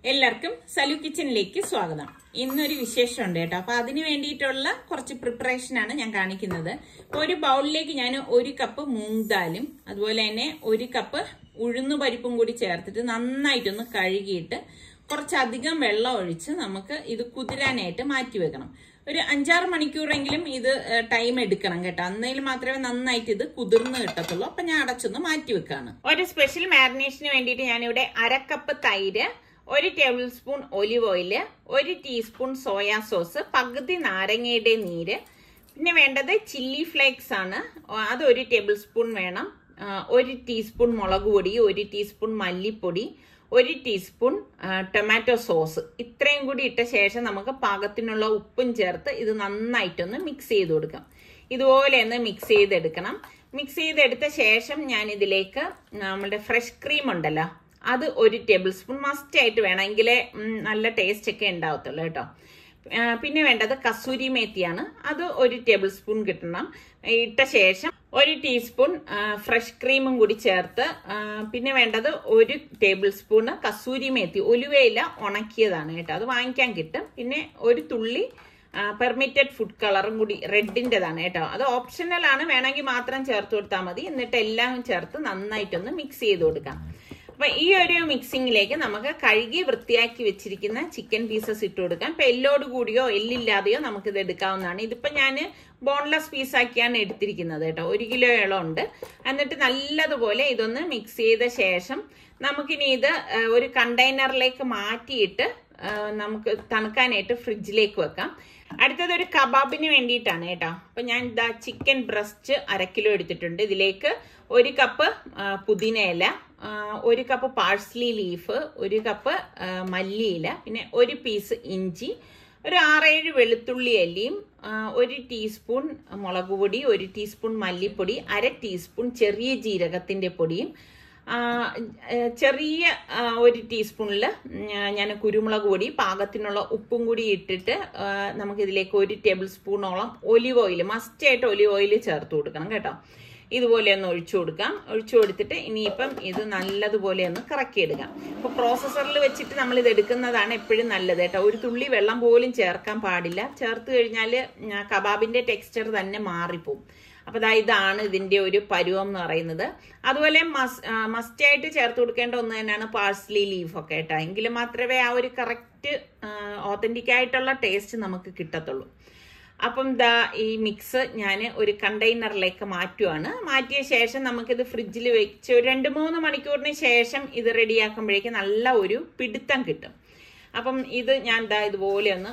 എല്ലാവർക്കും സലു കിച്ചണിലേക്ക് സ്വാഗതം ഇന്നൊരു വിശേഷമുണ്ട് കേട്ടോ അപ്പൊ അതിന് വേണ്ടിയിട്ടുള്ള കുറച്ച് പ്രിപ്പറേഷൻ ആണ് ഞാൻ കാണിക്കുന്നത് അപ്പൊ ഒരു ബൗളിലേക്ക് ഞാൻ ഒരു കപ്പ് മൂങ് ദാലും അതുപോലെ തന്നെ ഒരു കപ്പ് ഉഴുന്നു പരിപ്പും കൂടി ചേർത്തിട്ട് നന്നായിട്ടൊന്ന് കഴുകിയിട്ട് കുറച്ചധികം വെള്ളം ഒഴിച്ച് നമുക്ക് ഇത് കുതിരാനായിട്ട് മാറ്റി വെക്കണം ഒരു അഞ്ചാറ് മണിക്കൂറെങ്കിലും ഇത് ടൈം എടുക്കണം കേട്ടോ അന്നേലും മാത്രമേ നന്നായിട്ട് ഇത് കുതിർന്ന് കിട്ടത്തുള്ളൂ അപ്പൊ ഞാൻ അടച്ചൊന്ന് മാറ്റി വെക്കാണ് ഒരു സ്പെഷ്യൽ മാരിനേഷന് വേണ്ടിയിട്ട് ഞാനിവിടെ അരക്കപ്പ് തൈര് ഒരു ടേബിൾ സ്പൂൺ ഒലിവ് ഓയില് ഒരു ടീസ്പൂൺ സോയാ സോസ് പകുതി നാരങ്ങയുടെ നീര് പിന്നെ വേണ്ടത് ചില്ലി ഫ്ലേക്സ് ആണ് അത് ഒരു ടേബിൾ സ്പൂൺ വേണം ആ, ഒരു ടീസ്പൂൺ മുളക് പൊടി ഒരു ടീസ്പൂൺ മല്ലിപ്പൊടി ഒരു ടീസ്പൂൺ ആ, ടൊമാറ്റോ സോസ് ഇത്രയും കൂടി ഇട്ട ശേഷം നമുക്ക് പാകത്തിനുള്ള ഉപ്പും ചേർത്ത് ഇത് നന്നായിട്ടൊന്ന് മിക്സ് ചെയ്ത് കൊടുക്കാം ഇതുപോലെ ഒന്ന് മിക്സ് ചെയ്തെടുക്കണം മിക്സ് ചെയ്തെടുത്ത ശേഷം ഞാൻ ഇതിലേക്ക് നമ്മുടെ ഫ്രഷ് ക്രീം ഉണ്ടല്ലോ അത് ഒരു ടേബിൾ സ്പൂൺ മസ്റ്റ് ആയിട്ട് വേണം എങ്കിലേ ഉം, നല്ല ടേസ്റ്റ് ഒക്കെ ഉണ്ടാവത്തുള്ളൂ കേട്ടോ ആ, പിന്നെ വേണ്ടത് കസൂരി മേത്തിയാണ് അത് ഒരു ടേബിൾ സ്പൂൺ കിട്ടണം ഇട്ട ശേഷം ഒരു ടീസ്പൂൺ ഫ്രഷ് ക്രീമും കൂടി ചേർത്ത് ആ, പിന്നെ വേണ്ടത് ഒരു ടേബിൾ സ്പൂണ് കസൂരി മേത്തി ഒലുവയില ഉണക്കിയതാണ് കേട്ടോ അത് വാങ്ങിക്കാൻ കിട്ടും പിന്നെ ഒരു തുള്ളി പെർമിറ്റഡ് ഫുഡ് കളറും കൂടി റെഡിൻ്റെതാണ് കേട്ടോ അത് ഓപ്ഷണൽ ആണ് വേണമെങ്കിൽ മാത്രം ചേർത്ത് കൊടുത്താൽ മതി എന്നിട്ട് എല്ലാം ചേർത്ത് നന്നായിട്ടൊന്ന് മിക്സ് ചെയ്ത് കൊടുക്കാം അപ്പൊ ഈ ഒരു മിക്സിങ്ങിലേക്ക് നമുക്ക് കഴുകി വൃത്തിയാക്കി വെച്ചിരിക്കുന്ന ചിക്കൻ പീസസ് ഇട്ട് കൊടുക്കാം ഇപ്പൊ എല്ലോട് കൂടിയോ എല്ലില്ലാതെയോ നമുക്ക് ഇത് എടുക്കാവുന്നതാണ് ഇതിപ്പോ ഞാൻ ബോൺലെസ് പീസാക്കിയാണ് എടുത്തിരിക്കുന്നത് കേട്ടോ ഒരു കിലോയോളം ഉണ്ട് എന്നിട്ട് നല്ലതുപോലെ ഇതൊന്ന് മിക്സ് ചെയ്ത ശേഷം നമുക്കിനി ഇത് ആ, ഒരു കണ്ടെയ്നറിലേക്ക് മാറ്റിയിട്ട് ആ, നമുക്ക് തണുക്കാനായിട്ട് ഫ്രിഡ്ജിലേക്ക് വെക്കാം അടുത്തത് ഒരു കബാബിന് വേണ്ടിയിട്ടാണ് കേട്ടോ അപ്പൊ ഞാൻ ഇതാ ചിക്കൻ ബ്രസ്റ്റ് അര കിലോ എടുത്തിട്ടുണ്ട് ഇതിലേക്ക് ഒരു കപ്പ് ആ, പുതിനയില ആ, ഒരു കപ്പ് പാഴ്സ്ലി ലീഫ് ഒരു കപ്പ് ആ, മല്ലിയില പിന്നെ ഒരു പീസ് ഇഞ്ചി ഒരു ആറേഴ് വെളുത്തുള്ളി അല്ലിയും ആ, ഒരു ടീസ്പൂൺ മുളക് പൊടി ഒരു ടീസ്പൂൺ മല്ലിപ്പൊടി അര ടീസ്പൂൺ ചെറിയ ജീരകത്തിന്റെ പൊടിയും ആ, ഏഹ് ചെറിയ ആ, ഒരു ടീസ്പൂണിൽ ഞാൻ കുരുമുളക് പൊടി പാകത്തിനുള്ള ഉപ്പും കൂടി ഇട്ടിട്ട് ആ, നമുക്കിതിലേക്ക് ഒരു ടേബിൾ സ്പൂണോളം ഒലിവ് ഓയിൽ മസ്റ്റായിട്ട് ഒലിവ് ഓയിൽ ചേർത്ത് കൊടുക്കണം കേട്ടോ ഇതുപോലെ ഒന്ന് ഒഴിച്ചു കൊടുക്കാം ഒഴിച്ചു കൊടുത്തിട്ട് ഇനിയിപ്പം ഇത് നല്ലതുപോലെ ഒന്ന് കറക്കിയെടുക്കാം ഇപ്പോൾ പ്രോസസ്സറിൽ വെച്ചിട്ട് നമ്മൾ ഇത് എടുക്കുന്നതാണ് എപ്പോഴും നല്ലത് കേട്ടോ ഒരു തുള്ളി വെള്ളം പോലും ചേർക്കാൻ പാടില്ല ചേർത്ത് കഴിഞ്ഞാൽ കബാബിന്റെ ടെക്സ്ചർ തന്നെ മാറിപ്പോവും അപ്പോൾ ദാ ഇതാണ് ഇതിന്റെ ഒരു പരുവം എന്ന് പറയുന്നത് അതുപോലെ മസ് മസ്റ്റായിട്ട് ചേർത്ത് കൊടുക്കേണ്ട ഒന്ന് തന്നെയാണ് പാഴ്സ്ലി ലീഫ് ഒക്കെ കേട്ടോ എങ്കിൽ മാത്രമേ ആ ഒരു കറക്റ്റ് ഓത്തന്റിക് ആയിട്ടുള്ള ടേസ്റ്റ് നമുക്ക് കിട്ടത്തുള്ളൂ അപ്പം ദാ ഈ മിക്സ് ഞാൻ ഒരു കണ്ടെയ്നറിലേക്ക് മാറ്റുവാണ് മാറ്റിയ ശേഷം നമുക്കിത് ഫ്രിഡ്ജിൽ വെച്ച് ഒരു രണ്ട് മൂന്ന് മണിക്കൂറിന് ശേഷം ഇത് റെഡിയാക്കുമ്പോഴേക്കും നല്ല ഒരു പിടുത്തം കിട്ടും അപ്പം ഇത് ഞാൻ ദാ ഇതുപോലെ ഒന്ന്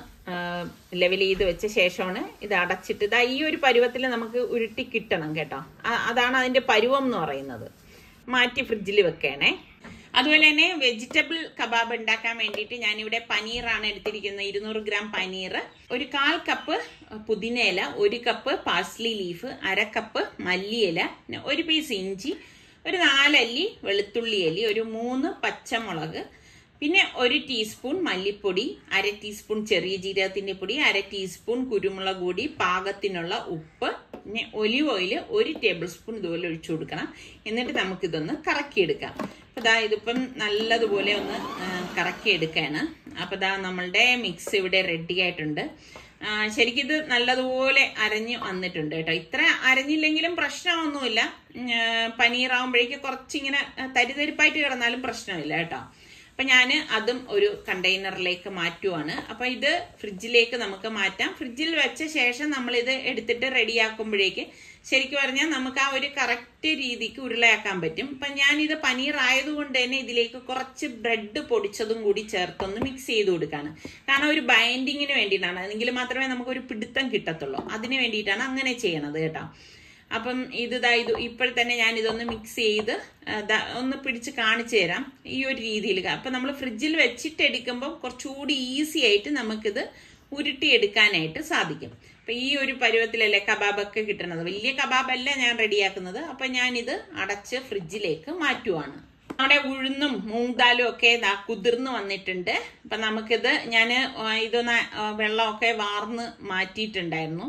ലെവൽ ചെയ്ത് വെച്ച ശേഷമാണ് ഇത് അടച്ചിട്ട് ഇതാ ഈ ഒരു പരുവത്തിൽ നമുക്ക് ഉരുട്ടി കിട്ടണം കേട്ടോ ആ- അതാണ് അതിന്റെ പരുവം എന്ന് പറയുന്നത് മാറ്റി ഫ്രിഡ്ജിൽ വെക്കണേ അതുപോലെ തന്നെ വെജിറ്റബിൾ കബാബ് ഉണ്ടാക്കാൻ വേണ്ടിയിട്ട് ഞാനിവിടെ പനീറാണ് എടുത്തിരിക്കുന്നത് ഇരുന്നൂറ് ഗ്രാം പനീർ ഒരു കാൽ കപ്പ് പുതിനയില ഒരു കപ്പ് പാഴ്സ്ലി ലീഫ് അര കപ്പ് മല്ലിയില പിന്നെ ഒരു പീസ് ഇഞ്ചി ഒരു നാലല്ലി വെളുത്തുള്ളി അല്ലി ഒരു മൂന്ന് പച്ചമുളക് പിന്നെ ഒരു ടീസ്പൂൺ മല്ലിപ്പൊടി അര ടീസ്പൂൺ ചെറിയ ജീരകത്തിന്റെ പൊടി അര ടീസ്പൂൺ കുരുമുളക് പൊടി പാകത്തിനുള്ള ഉപ്പ് പിന്നെ ഒലിവ് ഓയിൽ ഒരു ടേബിൾ സ്പൂൺ ഇതുപോലെ ഒഴിച്ചു കൊടുക്കണം എന്നിട്ട് നമുക്കിതൊന്ന് കറക്കിയെടുക്കാം അപ്പൊ ദാ ഇതിപ്പം നല്ലതുപോലെ ഒന്ന് ആ, കറക്കിയെടുക്കാണ് അപ്പൊ ദാ നമ്മളുടെ മിക്സ് ഇവിടെ റെഡി ആയിട്ടുണ്ട് ആ, ശരിക്കും ഇത് നല്ലതുപോലെ അരഞ്ഞ് വന്നിട്ടുണ്ട് കേട്ടോ ഇത്ര അരഞ്ഞില്ലെങ്കിലും പ്രശ്നമൊന്നുമില്ല ഉം, ആ, പനീറാവുമ്പോഴേക്ക് കുറച്ചിങ്ങനെ ആ, തരിതരിപ്പായിട്ട് കിടന്നാലും പ്രശ്നമില്ല കേട്ടോ അപ്പൊ ഞാൻ അതും ഒരു കണ്ടെയ്നറിലേക്ക് മാറ്റുവാണ് അപ്പൊ ഇത് ഫ്രിഡ്ജിലേക്ക് നമുക്ക് മാറ്റാം ഫ്രിഡ്ജിൽ വെച്ച ശേഷം നമ്മൾ ഇത് എടുത്തിട്ട് റെഡിയാക്കുമ്പോഴേക്ക് ശരിക്കും പറഞ്ഞാൽ നമുക്ക് ആ ഒരു കറക്റ്റ് രീതിക്ക് ഉരുളയാക്കാൻ പറ്റും അപ്പൊ ഞാൻ ഇത് പനീർ ആയതുകൊണ്ട് തന്നെ ഇതിലേക്ക് കുറച്ച് ബ്രെഡ് പൊടിച്ചതും കൂടി ചേർത്തൊന്ന് മിക്സ് ചെയ്ത് കൊടുക്കാണ് കാരണം ഒരു ബൈൻഡിങ്ങിന് വേണ്ടിയിട്ടാണ് എങ്കിൽ മാത്രമേ നമുക്ക് ഒരു പിടുത്തം കിട്ടത്തുള്ളൂ അതിന് വേണ്ടിയിട്ടാണ് അങ്ങനെ ചെയ്യണത് കേട്ടോ അപ്പം ഇത് ദാ ഇത് ഇപ്പോൾ തന്നെ ഞാൻ ഇതൊന്ന് മിക്സ് ചെയ്ത് ആ, ദാ ഒന്ന് പിടിച്ച് കാണിച്ചു തരാം ഈ ഒരു രീതിയിൽ അപ്പം നമ്മൾ ഫ്രിഡ്ജിൽ വെച്ചിട്ട് എടുക്കുമ്പോൾ കുറച്ചുകൂടി ഈസി ആയിട്ട് നമുക്കിത് ഉരുട്ടിയെടുക്കാനായിട്ട് സാധിക്കും അപ്പൊ ഈ ഒരു പരുവത്തിലല്ലേ കബാബൊക്കെ കിട്ടണത് വലിയ കബാബല്ല ഞാൻ റെഡിയാക്കുന്നത് അപ്പൊ ഞാനിത് അടച്ച് ഫ്രിഡ്ജിലേക്ക് മാറ്റുവാണ് നമ്മുടെ ഉഴുന്നും മൂങ്ദാലും ഒക്കെ ദാ കുതിർന്ന് വന്നിട്ടുണ്ട് അപ്പൊ നമുക്കിത് ഞാൻ ഇതൊന്ന് ആ, വെള്ളമൊക്കെ വാർന്ന് മാറ്റിയിട്ടുണ്ടായിരുന്നു അപ്പൊ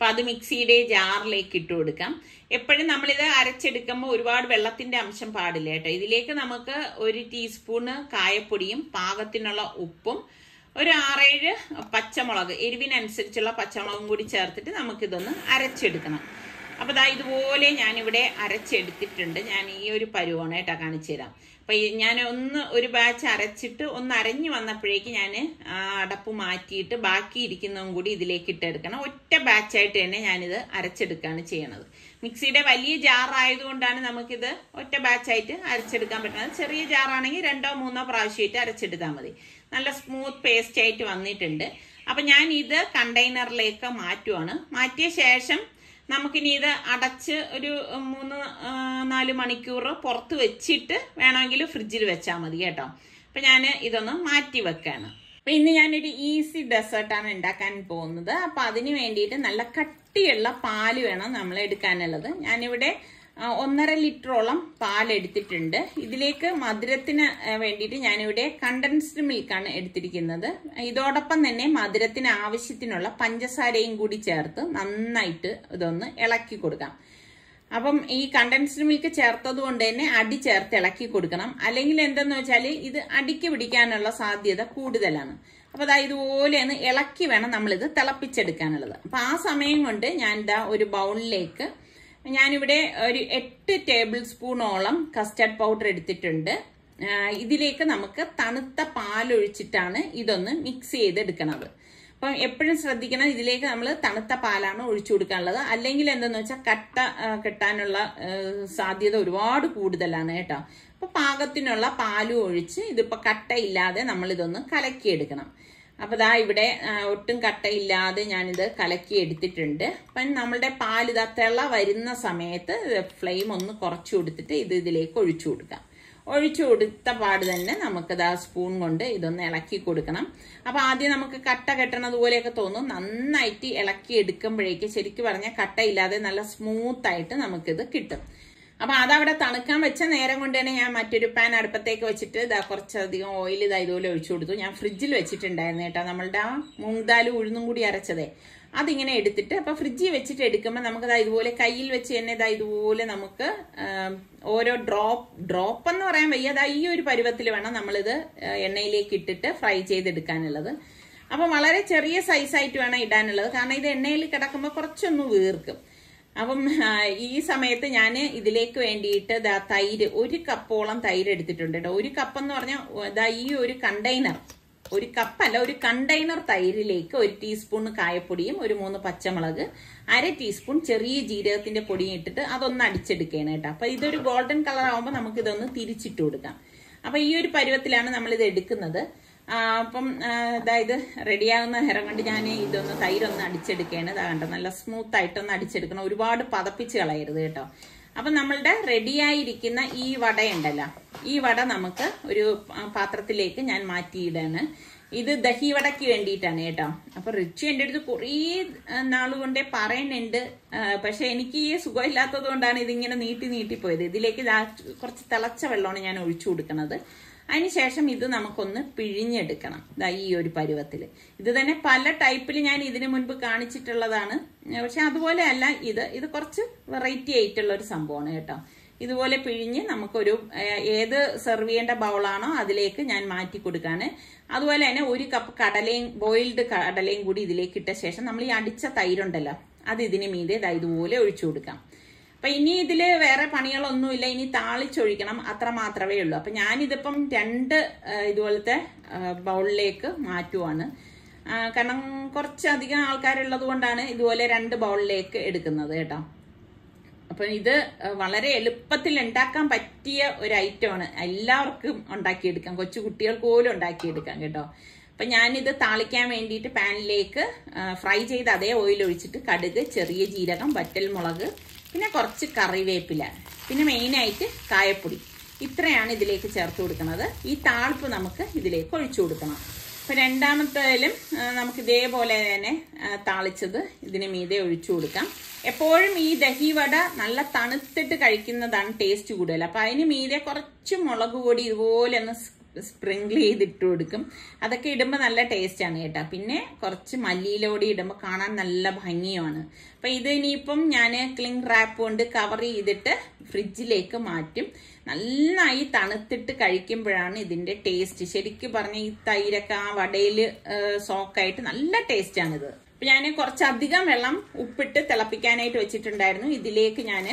അപ്പൊ അത് മിക്സിയുടെ ജാറിലേക്ക് ഇട്ട് കൊടുക്കാം എപ്പോഴും നമ്മളിത് അരച്ചെടുക്കുമ്പോൾ ഒരുപാട് വെള്ളത്തിന്റെ അംശം പാടില്ല കേട്ടോ ഇതിലേക്ക് നമുക്ക് ഒരു ടീസ്പൂണ് കായപ്പൊടിയും പാകത്തിനുള്ള ഉപ്പും ഒരു ആറേഴ് പച്ചമുളക് എരിവിനനുസരിച്ചുള്ള പച്ചമുളകും കൂടി ചേർത്തിട്ട് നമുക്കിതൊന്ന് അരച്ചെടുക്കണം അപ്പോൾ ദാ ഇതുപോലെ ഞാനിവിടെ അരച്ചെടുത്തിട്ടുണ്ട് ഞാൻ ഈ ഒരു പരുവാണ് കേട്ടോ കാണിച്ചു തരാം അപ്പം ഞാൻ ഒന്ന് ഒരു ബാച്ച് അരച്ചിട്ട് ഒന്ന് അരഞ്ഞു വന്നപ്പോഴേക്ക് ഞാൻ അടപ്പ് മാറ്റിയിട്ട് ബാക്കി ഇരിക്കുന്നതും കൂടി ഇതിലേക്ക് ഇട്ടെടുക്കണം ഒറ്റ ബാച്ചായിട്ട് തന്നെ ഞാനിത് അരച്ചെടുക്കുകയാണ് ചെയ്യണത് മിക്സിയുടെ വലിയ ജാറായതുകൊണ്ടാണ് നമുക്കിത് ഒറ്റ ബാച്ചായിട്ട് അരച്ചെടുക്കാൻ പറ്റുന്നത് ചെറിയ ജാറാണെങ്കിൽ രണ്ടോ മൂന്നോ പ്രാവശ്യമായിട്ട് അരച്ചെടുത്താൽ മതി നല്ല സ്മൂത്ത് പേസ്റ്റ് ആയിട്ട് വന്നിട്ടുണ്ട് അപ്പം ഞാൻ ഇത് കണ്ടെയ്നറിലേക്ക് മാറ്റുവാണ് മാറ്റിയ ശേഷം നമുക്കിനി ഇത് അടച്ച് ഒരു മൂന്ന് ആ, നാല് മണിക്കൂർ പുറത്ത് വെച്ചിട്ട് വേണമെങ്കിൽ ഫ്രിഡ്ജിൽ വെച്ചാൽ മതി കേട്ടോ അപ്പൊ ഞാൻ ഇതൊന്ന് മാറ്റി വെക്കാണ് അപ്പൊ ഇന്ന് ഞാനൊരു ഈസി ഡെസേർട്ടാണ് ഉണ്ടാക്കാൻ പോകുന്നത് അപ്പൊ അതിന് വേണ്ടിയിട്ട് നല്ല കട്ടിയുള്ള പാല് വേണം നമ്മൾ എടുക്കാനുള്ളത് ഞാനിവിടെ ആ, ഒന്നര ലിറ്ററോളം പാൽ എടുത്തിട്ടുണ്ട് ഇതിലേക്ക് മധുരത്തിന് ആ, വേണ്ടിയിട്ട് ഞാനിവിടെ കണ്ടൻസ്ഡ് മിൽക്കാണ് എടുത്തിരിക്കുന്നത് ഇതോടൊപ്പം തന്നെ മധുരത്തിന് ആവശ്യത്തിനുള്ള പഞ്ചസാരയും കൂടി ചേർത്ത് നന്നായിട്ട് ഇതൊന്ന് ഇളക്കി കൊടുക്കാം അപ്പം ഈ കണ്ടൻസ്ഡ് മിൽക്ക് ചേർത്തത് കൊണ്ട് തന്നെ അടി ചേർത്ത് ഇളക്കി കൊടുക്കണം അല്ലെങ്കിൽ എന്തെന്ന് വെച്ചാൽ ഇത് അടിക്ക് പിടിക്കാനുള്ള സാധ്യത കൂടുതലാണ് അപ്പൊ അതാ ഇതുപോലെ ഒന്ന് ഇളക്കി വേണം നമ്മളിത് തിളപ്പിച്ചെടുക്കാനുള്ളത് അപ്പൊ ആ സമയം കൊണ്ട് ഞാൻ ഇതാ ഒരു ബൗളിലേക്ക് ഞാനിവിടെ ഒരു എട്ട് ടേബിൾ സ്പൂണോളം കസ്റ്റർഡ് പൗഡർ എടുത്തിട്ടുണ്ട് ആ, ഇതിലേക്ക് നമുക്ക് തണുത്ത പാലൊഴിച്ചിട്ടാണ് ഇതൊന്ന് മിക്സ് ചെയ്തെടുക്കണത് അപ്പം എപ്പോഴും ശ്രദ്ധിക്കണം ഇതിലേക്ക് നമ്മൾ തണുത്ത പാലാണ് ഒഴിച്ചു കൊടുക്കാനുള്ളത് അല്ലെങ്കിൽ എന്തെന്ന് വെച്ചാൽ കട്ട ആ, കെട്ടാനുള്ള ആ, സാധ്യത ഒരുപാട് കൂടുതലാണ് കേട്ടോ അപ്പൊ പാകത്തിനുള്ള പാലും ഒഴിച്ച് ഇതിപ്പോ കട്ടയില്ലാതെ നമ്മൾ ഇതൊന്ന് കലക്കിയെടുക്കണം അപ്പൊ ദാ ഇവിടെ ആ, ഒട്ടും കട്ടയില്ലാതെ ഞാനിത് കലക്കി എടുത്തിട്ടുണ്ട് അപ്പം നമ്മളുടെ പാൽ ഇതാ തിള വരുന്ന സമയത്ത് ഫ്ലെയിം ഒന്ന് കുറച്ചു കൊടുത്തിട്ട് ഇത് ഇതിലേക്ക് ഒഴിച്ചു കൊടുക്കാം ഒഴിച്ചു കൊടുത്ത പാട് തന്നെ നമുക്ക് ആ സ്പൂൺ കൊണ്ട് ഇതൊന്ന് ഇളക്കി കൊടുക്കണം അപ്പൊ ആദ്യം നമുക്ക് കട്ട കെട്ടണത് പോലെയൊക്കെ തോന്നും നന്നായിട്ട് ഇളക്കി എടുക്കുമ്പോഴേക്ക് ശരിക്കും പറഞ്ഞാൽ കട്ടയില്ലാതെ നല്ല സ്മൂത്ത് ആയിട്ട് നമുക്കിത് കിട്ടും അപ്പൊ അതവിടെ തണുക്കാൻ വെച്ച നേരം കൊണ്ട് തന്നെ ഞാൻ മറ്റൊരു പാൻ അടുപ്പത്തേക്ക് വെച്ചിട്ട് ഇതാ കുറച്ചധികം ഓയിൽ ഇതാ ഇതുപോലെ ഒഴിച്ചു കൊടുത്തു ഞാൻ ഫ്രിഡ്ജിൽ വെച്ചിട്ടുണ്ടായിരുന്നു കേട്ടോ നമ്മളുടെ ആ മൂങ്താലും ഉഴുന്നും കൂടി അരച്ചതേ അതിങ്ങനെ എടുത്തിട്ട് അപ്പൊ ഫ്രിഡ്ജിൽ വെച്ചിട്ട് എടുക്കുമ്പോൾ നമുക്ക് ദാ ഇതുപോലെ കയ്യിൽ വെച്ച് തന്നെ ദാ ഇതുപോലെ നമുക്ക് ആം, ഓരോ ഡ്രോപ്പ് ഡ്രോപ്പ് എന്ന് പറയാൻ വയ്യ ദാ ഈ ഒരു പരുവത്തിൽ വേണം നമ്മളിത് ആ, എണ്ണയിലേക്ക് ഇട്ടിട്ട് ഫ്രൈ ചെയ്തെടുക്കാനുള്ളത് അപ്പൊ വളരെ ചെറിയ സൈസായിട്ട് വേണം ഇടാനുള്ളത് കാരണം ഇത് എണ്ണയിൽ കിടക്കുമ്പോൾ കുറച്ചൊന്ന് വീർക്കും അപ്പം ആ, ഈ സമയത്ത് ഞാൻ ഇതിലേക്ക് വേണ്ടിയിട്ട് ദാ തൈര് ഒരു കപ്പോളം തൈര് എടുത്തിട്ടുണ്ട് കേട്ടോ ഒരു കപ്പ് എന്ന് പറഞ്ഞാൽ ദാ ഈ ഒരു കണ്ടെയ്നർ ഒരു കപ്പല്ല ഒരു കണ്ടെയ്നർ തൈരിലേക്ക് ഒരു ടീസ്പൂൺ കായപ്പൊടിയും ഒരു മൂന്ന് പച്ചമുളക് അര ടീസ്പൂൺ ചെറിയ ജീരകത്തിന്റെ പൊടിയും ഇട്ടിട്ട് അതൊന്ന് അടിച്ചെടുക്കുകയാണ് കേട്ടോ അപ്പൊ ഇതൊരു ഗോൾഡൻ കളർ ആകുമ്പോൾ നമുക്ക് ഇതൊന്ന് തിരിച്ചിട്ട് കൊടുക്കാം അപ്പൊ ഈ ഒരു പരുവത്തിലാണ് നമ്മൾ ഇത് എടുക്കുന്നത് ആ, അപ്പം ആ, അതായത് റെഡിയാകുന്ന നേരം കൊണ്ട് ഞാൻ ഇതൊന്ന് തൈരൊന്ന് അടിച്ചെടുക്കുകയാണ് ഇതാ കണ്ടോ നല്ല സ്മൂത്ത് ആയിട്ടൊന്ന് അടിച്ചെടുക്കണം ഒരുപാട് പതപ്പിച്ച് കളയരുത് കേട്ടോ അപ്പൊ നമ്മളുടെ റെഡിയായിരിക്കുന്ന ഈ വടയുണ്ടല്ലോ ഈ വട നമുക്ക് ഒരു പ- പാത്രത്തിലേക്ക് ഞാൻ മാറ്റിയിടാണ് ഇത് ദഹി വടയ്ക്ക് വേണ്ടിയിട്ടാണ് കേട്ടോ അപ്പൊ റിച്ചു എൻ്റെ അടുത്ത് കുറേ നാളുകൊണ്ടേ പറയുന്നുണ്ട് ആ, പക്ഷെ എനിക്ക് ഈ സുഖമില്ലാത്തത് കൊണ്ടാണ് ഇതിങ്ങനെ നീട്ടി നീട്ടി പോയത് ഇതിലേക്ക് ദാ കുറച്ച് തിളച്ച വെള്ളമാണ് ഞാൻ ഒഴിച്ചു കൊടുക്കുന്നത് അതിനുശേഷം ഇത് നമുക്കൊന്ന് പിഴിഞ്ഞെടുക്കണം ദാ ഈ ഒരു പരുവത്തിൽ ഇത് തന്നെ പല ടൈപ്പിൽ ഞാൻ ഇതിനു മുൻപ് കാണിച്ചിട്ടുള്ളതാണ് പക്ഷെ അതുപോലെ അല്ല ഇത് ഇത് കുറച്ച് വെറൈറ്റി ആയിട്ടുള്ള ഒരു സംഭവമാണ് കേട്ടോ ഇതുപോലെ പിഴിഞ്ഞ് നമുക്കൊരു ഏഹ്, ഏത് സെർവ് ചെയ്യേണ്ട ബൗളാണോ അതിലേക്ക് ഞാൻ മാറ്റി കൊടുക്കാണ് അതുപോലെ തന്നെ ഒരു കപ്പ് കടലയും ബോയിൽഡ് കടലയും കൂടി ഇതിലേക്ക് ഇട്ട ശേഷം നമ്മൾ ഈ അടിച്ച തൈരുണ്ടല്ലോ അത് ഇതിന് മീതെ ദാ ഇതുപോലെ ഒഴിച്ചു കൊടുക്കാം അപ്പൊ ഇനി ഇതില് വേറെ പണികളൊന്നുമില്ല ഇനി താളിച്ചൊഴിക്കണം അത്ര മാത്രമേ ഉള്ളൂ അപ്പൊ ഞാനിതിപ്പം രണ്ട് ആ, ഇതുപോലത്തെ ആ, ബൗളിലേക്ക് മാറ്റുവാണ് ആ, കാരണം കുറച്ചധികം ആൾക്കാരുള്ളത് കൊണ്ടാണ് ഇതുപോലെ രണ്ട് ബൗളിലേക്ക് എടുക്കുന്നത് കേട്ടോ അപ്പൊ ഇത് വളരെ എളുപ്പത്തിൽ ഉണ്ടാക്കാൻ പറ്റിയ ഒരു ഐറ്റമാണ് എല്ലാവർക്കും ഉണ്ടാക്കിയെടുക്കാം കൊച്ചു കുട്ടികൾക്ക് പോലും ഉണ്ടാക്കിയെടുക്കാം കേട്ടോ അപ്പൊ ഞാനിത് താളിക്കാൻ വേണ്ടിയിട്ട് പാനിലേക്ക് ഫ്രൈ ചെയ്ത് അതേ ഓയിൽ ഒഴിച്ചിട്ട് കടുക് ചെറിയ ജീരകം വറ്റൽ മുളക് പിന്നെ കുറച്ച് കറിവേപ്പില പിന്നെ മെയിനായിട്ട് കായപ്പൊടി ഇത്രയാണ് ഇതിലേക്ക് ചേർത്ത് കൊടുക്കുന്നത് ഈ താളിപ്പ് നമുക്ക് ഇതിലേക്ക് ഒഴിച്ചു കൊടുക്കണം അപ്പൊ രണ്ടാമത്തേലും ആ, നമുക്ക് ഇതേപോലെ തന്നെ ആ, താളിച്ചത് ഇതിന് മീതെ ഒഴിച്ചു കൊടുക്കാം എപ്പോഴും ഈ ദഹി വട നല്ല തണുത്തിട്ട് കഴിക്കുന്നതാണ് ടേസ്റ്റ് കൂടുതൽ അപ്പൊ അതിന് മീതെ കുറച്ച് മുളക് പൊടി ഇതുപോലെ ഒന്ന് സ്പ്രിങ്കിൾ ചെയ്തിട്ട് കൊടുക്കും അതൊക്കെ ഇടുമ്പോൾ നല്ല ടേസ്റ്റാണ് കേട്ടോ പിന്നെ കുറച്ച് മല്ലിയിലോടി ഇടുമ്പോൾ കാണാൻ നല്ല ഭംഗിയുമാണ് അപ്പം ഇത് ഇനിയിപ്പം ഞാൻ ക്ലിങ് റാപ്പ് കൊണ്ട് കവർ ചെയ്തിട്ട് ഫ്രിഡ്ജിലേക്ക് മാറ്റും നന്നായി തണുത്തിട്ട് കഴിക്കുമ്പോഴാണ് ഇതിന്റെ ടേസ്റ്റ് ശരിക്കും പറഞ്ഞ ഈ തൈരൊക്കെ ആ വടയിൽ സോക്കായിട്ട് നല്ല ടേസ്റ്റാണിത് അപ്പൊ ഞാൻ കുറച്ചധികം വെള്ളം ഉപ്പിട്ട് തിളപ്പിക്കാനായിട്ട് വെച്ചിട്ടുണ്ടായിരുന്നു ഇതിലേക്ക് ഞാൻ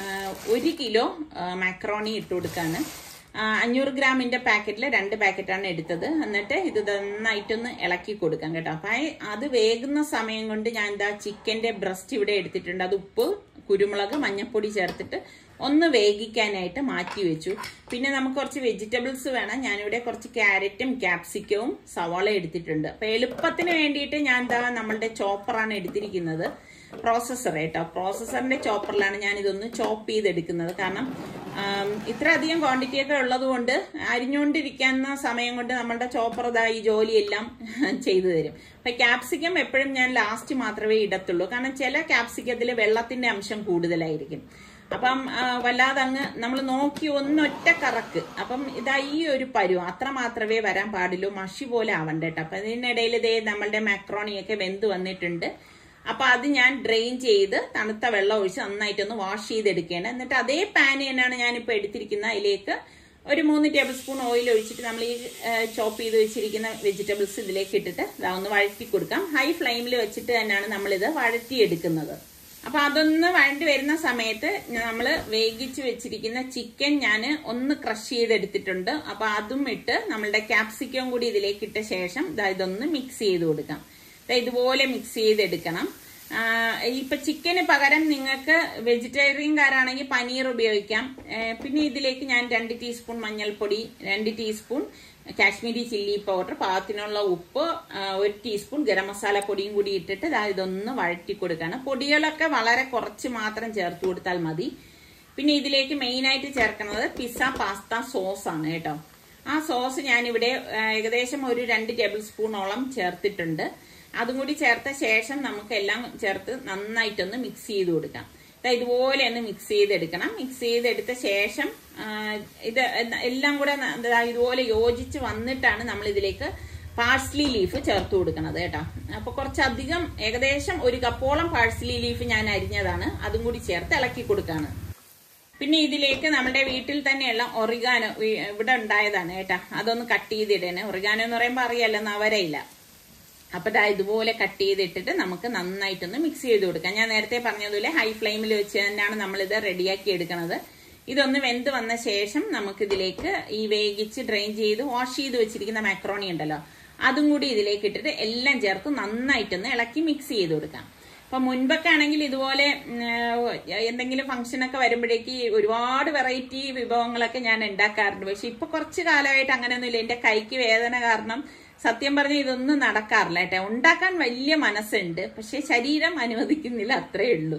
ഒരു കിലോ മാക്രോണി ഇട്ട് കൊടുക്കാണ് ആ, അഞ്ഞൂറ് ഗ്രാമിന്റെ പാക്കറ്റിൽ രണ്ട് പാക്കറ്റാണ് എടുത്തത് എന്നിട്ട് ഇത് നന്നായിട്ടൊന്ന് ഇളക്കി കൊടുക്കാം കേട്ടോ അപ്പൊ ആ- അത് വേകുന്ന സമയം കൊണ്ട് ഞാൻ എന്താ ചിക്കന്റെ ബ്രസ്റ്റ് ഇവിടെ എടുത്തിട്ടുണ്ട് അത് ഉപ്പ് കുരുമുളക് മഞ്ഞപ്പൊടി ചേർത്തിട്ട് ഒന്ന് വേഗിക്കാനായിട്ട് മാറ്റി വെച്ചു പിന്നെ നമുക്ക് കുറച്ച് വെജിറ്റബിൾസ് വേണം ഞാനിവിടെ കുറച്ച് ക്യാരറ്റും ക്യാപ്സിക്കവും സവാള എടുത്തിട്ടുണ്ട് അപ്പൊ എളുപ്പത്തിന് വേണ്ടിയിട്ട് ഞാൻ എന്താ നമ്മളുടെ ചോപ്പറാണ് എടുത്തിരിക്കുന്നത് പ്രോസസ്സർ കേട്ടോ പ്രോസസ്സറിന്റെ ചോപ്പറിലാണ് ഞാൻ ഇതൊന്ന് ചോപ്പ് ചെയ്തെടുക്കുന്നത് കാരണം ആം, ഇത്രയധികം ക്വാണ്ടിറ്റി ഒക്കെ ഉള്ളത് കൊണ്ട് അരിഞ്ഞുകൊണ്ടിരിക്കുന്ന സമയം കൊണ്ട് നമ്മളുടെ ചോപ്പർ ഇതാ ഈ ജോലിയെല്ലാം ചെയ്തു തരും അപ്പൊ ക്യാപ്സിക്കം എപ്പോഴും ഞാൻ ലാസ്റ്റ് മാത്രമേ ഇടത്തുള്ളൂ കാരണം ചില ക്യാപ്സിക്കത്തിൽ വെള്ളത്തിന്റെ അംശം കൂടുതലായിരിക്കും അപ്പം ആ, വല്ലാതെ അങ്ങ് നമ്മൾ നോക്കി ഒന്നൊറ്റ കറക്ക് അപ്പം ഇതാ ഈ ഒരു പരുവം അത്ര മാത്രമേ വരാൻ പാടുള്ളൂ മഷി പോലെ ആവണ്ട കേട്ടോ അപ്പൊ ഇതിനിടയിൽ ഇതേ നമ്മളുടെ മാക്രോണിയൊക്കെ വെന്ത് വന്നിട്ടുണ്ട് അപ്പൊ അത് ഞാൻ ഡ്രെയിൻ ചെയ്ത് തണുത്ത വെള്ളം ഒഴിച്ച് നന്നായിട്ടൊന്ന് വാഷ് ചെയ്തെടുക്കുകയാണ് എന്നിട്ട് അതേ പാൻ തന്നെയാണ് ഞാനിപ്പോ എടുത്തിരിക്കുന്ന അതിലേക്ക് ഒരു മൂന്ന് ടേബിൾ സ്പൂൺ ഓയിൽ ഒഴിച്ചിട്ട് നമ്മൾ ഈ ചോപ്പ് ചെയ്ത് വെച്ചിരിക്കുന്ന വെജിറ്റബിൾസ് ഇതിലേക്ക് ഇട്ടിട്ട് ഇതാ ഒന്ന് വഴറ്റി കൊടുക്കാം ഹൈ ഫ്ലെയിമിൽ വെച്ചിട്ട് തന്നെയാണ് നമ്മളിത് വഴറ്റിയെടുക്കുന്നത് അപ്പൊ അതൊന്ന് വഴണ്ടി വരുന്ന സമയത്ത് നമ്മൾ വേവിച്ച് വെച്ചിരിക്കുന്ന ചിക്കൻ ഞാൻ ഒന്ന് ക്രഷ് ചെയ്തെടുത്തിട്ടുണ്ട് അപ്പൊ അതും ഇട്ട് നമ്മളുടെ ക്യാപ്സിക്കം കൂടി ഇതിലേക്ക് ഇട്ട ശേഷം ദാ ഇതൊന്ന് മിക്സ് ചെയ്ത് കൊടുക്കാം ദാ ഇതുപോലെ മിക്സ് ചെയ്തെടുക്കണം ആ, ഇപ്പൊ ചിക്കന് പകരം നിങ്ങൾക്ക് വെജിറ്റേറിയൻകാരാണെങ്കിൽ പനീർ ഉപയോഗിക്കാം ഏ, പിന്നെ ഇതിലേക്ക് ഞാൻ രണ്ട് ടീസ്പൂൺ മഞ്ഞൾപ്പൊടി രണ്ട് ടീസ്പൂൺ കാശ്മീരി ചില്ലി പൗഡർ പാകത്തിനുള്ള ഉപ്പ് ആ, ഒരു ടീസ്പൂൺ ഗരം മസാല പൊടിയും കൂടി ഇട്ടിട്ട് ദാ ഇതൊന്ന് വഴറ്റി കൊടുക്കണം പൊടികളൊക്കെ വളരെ കുറച്ച് മാത്രം ചേർത്ത് കൊടുത്താൽ മതി പിന്നെ ഇതിലേക്ക് മെയിൻ ആയിട്ട് ചേർക്കുന്നത് പിസ്സ പാസ്ത സോസ് ആണ് കേട്ടോ ആ സോസ് ഞാനിവിടെ ആ, ഏകദേശം ഒരു രണ്ട് ടേബിൾ സ്പൂണോളം ചേർത്തിട്ടുണ്ട് അതും കൂടി ചേർത്ത ശേഷം നമുക്ക് എല്ലാം ചേർത്ത് നന്നായിട്ടൊന്ന് മിക്സ് ചെയ്ത് കൊടുക്കാം ദാ ഇതുപോലെ ഒന്ന് മിക്സ് ചെയ്തെടുക്കണം മിക്സ് ചെയ്തെടുത്ത ശേഷം ആ, ഇത് എല്ലാം കൂടെ ന- ദാ ഇതുപോലെ യോജിച്ച് വന്നിട്ടാണ് നമ്മൾ ഇതിലേക്ക് പാഴ്സ്ലി ലീഫ് ചേർത്ത് കൊടുക്കുന്നത് കേട്ടോ അപ്പൊ കുറച്ചധികം ഏകദേശം ഒരു കപ്പോളം പാഴ്സ്ലി ലീഫ് ഞാൻ അരിഞ്ഞതാണ് അതും കൂടി ചേർത്ത് ഇളക്കി കൊടുക്കാണ് പിന്നെ ഇതിലേക്ക് നമ്മുടെ വീട്ടിൽ തന്നെയുള്ള ഒറിഗാനോ വി- ഇവിടെ ഉണ്ടായതാണ് കേട്ടാ അതൊന്ന് കട്ട് ചെയ്തിടണേ ഒറിഗാനോ എന്ന് പറയുമ്പോൾ അറിയാലോ നവരയില്ല അപ്പൊ ദാ ഇതുപോലെ കട്ട് ചെയ്തിട്ടിട്ട് നമുക്ക് നന്നായിട്ടൊന്ന് മിക്സ് ചെയ്ത് കൊടുക്കാം ഞാൻ നേരത്തെ പറഞ്ഞതുപോലെ ഹൈ ഫ്ലെയിമിൽ വെച്ച് തന്നെയാണ് നമ്മളിത് റെഡിയാക്കി എടുക്കുന്നത് ഇതൊന്ന് വെന്ത് വന്ന ശേഷം നമുക്കിതിലേക്ക് ഈ വേവിച്ച് ഡ്രെയിൻ ചെയ്ത് വാഷ് ചെയ്ത് വെച്ചിരിക്കുന്ന മാക്രോണി ഉണ്ടല്ലോ അതും കൂടി ഇതിലേക്ക് ഇട്ടിട്ട് എല്ലാം ചേർത്ത് നന്നായിട്ടൊന്ന് ഇളക്കി മിക്സ് ചെയ്ത് കൊടുക്കാം അപ്പൊ മുൻപൊക്കെ ആണെങ്കിൽ ഇതുപോലെ ഉം, ഏഹ്, എന്തെങ്കിലും ഫംഗ്ഷനൊക്കെ വരുമ്പോഴേക്ക് ഒരുപാട് വെറൈറ്റി വിഭവങ്ങളൊക്കെ ഞാൻ ഉണ്ടാക്കാറുണ്ട് പക്ഷെ ഇപ്പൊ കുറച്ച് കാലമായിട്ട് അങ്ങനെയൊന്നുമില്ല എന്റെ കൈക്ക് വേദന കാരണം സത്യം പറഞ്ഞ ഇതൊന്നും നടക്കാറില്ല കേട്ടോ ഉണ്ടാക്കാൻ വലിയ മനസ്സുണ്ട് പക്ഷെ ശരീരം അനുവദിക്കുന്നില്ല അത്രേ ഉള്ളൂ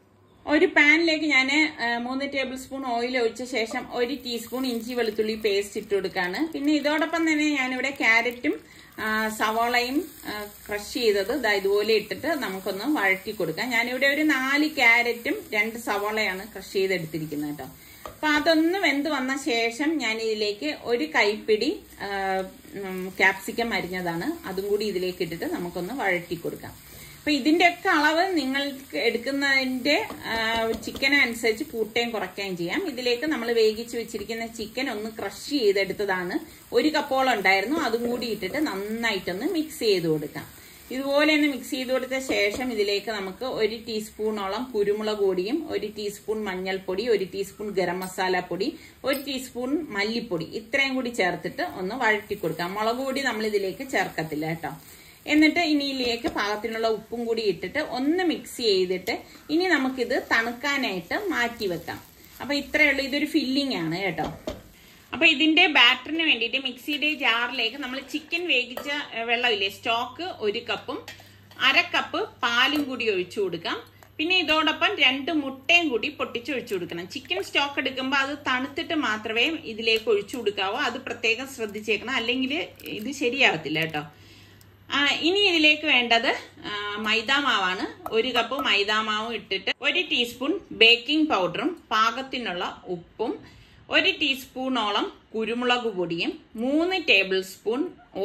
ഒരു പാനിലേക്ക് ഞാൻ മൂന്ന് ടേബിൾ സ്പൂൺ ഓയിൽ ഒഴിച്ച ശേഷം ഒരു ടീസ്പൂൺ ഇഞ്ചി വെളുത്തുള്ളി പേസ്റ്റ് ഇട്ട് കൊടുക്കാണ് പിന്നെ ഇതോടൊപ്പം തന്നെ ഞാനിവിടെ ക്യാരറ്റും ആ, സവാളയും ക്രഷ് ചെയ്തത് ദാ ഇതുപോലെ ഇട്ടിട്ട് നമുക്കൊന്ന് വഴറ്റി കൊടുക്കാം ഞാനിവിടെ ഒരു നാല് ക്യാരറ്റും രണ്ട് സവാളയാണ് ക്രഷ് ചെയ്തെടുത്തിരിക്കുന്നത് കേട്ടോ അപ്പൊ അതൊന്ന് വെന്ത് വന്ന ശേഷം ഞാൻ ഇതിലേക്ക് ഒരു കൈപ്പിടി ക്യാപ്സിക്കം അരിഞ്ഞതാണ് അതും കൂടി ഇതിലേക്ക് ഇട്ടിട്ട് നമുക്കൊന്ന് വഴറ്റി കൊടുക്കാം അപ്പൊ ഇതിന്റെയൊക്കെ അളവ് നിങ്ങൾക്ക് എടുക്കുന്നതിന്റെ ചിക്കൻ അനുസരിച്ച് കൂട്ടുകയും കുറയ്ക്കുകയും ചെയ്യാം ഇതിലേക്ക് നമ്മൾ വേവിച്ച് വെച്ചിരിക്കുന്ന ചിക്കൻ ഒന്ന് ക്രഷ് ചെയ്തെടുത്തതാണ് ഒരു കപ്പോളം ഉണ്ടായിരുന്നു അതും കൂടി ഇട്ടിട്ട് നന്നായിട്ടൊന്ന് മിക്സ് ചെയ്ത് കൊടുക്കാം ഇതുപോലെ ഒന്ന് മിക്സ് ചെയ്ത് കൊടുത്ത ശേഷം ഇതിലേക്ക് നമുക്ക് ഒരു ടീസ്പൂണോളം കുരുമുളക് പൊടിയും ഒരു ടീസ്പൂൺ മഞ്ഞൾപ്പൊടി ഒരു ടീസ്പൂൺ ഗരം മസാല പൊടി ഒരു ടീസ്പൂൺ മല്ലിപ്പൊടി ഇത്രയും കൂടി ചേർത്തിട്ട് ഒന്ന് വഴറ്റി കൊടുക്കാം മുളക് പൊടി നമ്മൾ ഇതിലേക്ക് ചേർക്കത്തില്ല കേട്ടോ എന്നിട്ട് ഇനി ഇതിലേക്ക് പാകത്തിനുള്ള ഉപ്പും കൂടി ഇട്ടിട്ട് ഒന്ന് മിക്സ് ചെയ്തിട്ട് ഇനി നമുക്കിത് തണുക്കാനായിട്ട് മാറ്റി വെക്കാം അപ്പൊ ഇത്രയേ ഉള്ളൂ ഇതൊരു ഫില്ലിംഗ് ആണ് കേട്ടോ അപ്പൊ ഇതിന്റെ ബാറ്ററിന് വേണ്ടിയിട്ട് മിക്സിയുടെ ജാറിലേക്ക് നമ്മൾ ചിക്കൻ വേവിച്ച ഏഹ്, വെള്ളമില്ലേ സ്റ്റോക്ക് ഒരു കപ്പും അര കപ്പ് പാലും കൂടി ഒഴിച്ചു കൊടുക്കാം പിന്നെ ഇതോടൊപ്പം രണ്ട് മുട്ടയും കൂടി പൊട്ടിച്ച് ഒഴിച്ചു കൊടുക്കണം ചിക്കൻ സ്റ്റോക്ക് എടുക്കുമ്പോൾ അത് തണുത്തിട്ട് മാത്രമേ ഇതിലേക്ക് ഒഴിച്ചു കൊടുക്കാവൂ അത് പ്രത്യേകം ശ്രദ്ധിച്ചേക്കണം അല്ലെങ്കിൽ ഇത് ശരിയാകത്തില്ല കേട്ടോ ആ, ഇനി ഇതിലേക്ക് വേണ്ടത് ആ, മൈദാമാവാണ് ഒരു കപ്പ് മൈദാമാവും ഇട്ടിട്ട് ഒരു ടീസ്പൂൺ ബേക്കിംഗ് പൗഡറും പാകത്തിനുള്ള ഉപ്പും ഒരു ടീസ്പൂണോളം കുരുമുളക് പൊടിയും മൂന്ന് ടേബിൾ സ്പൂൺ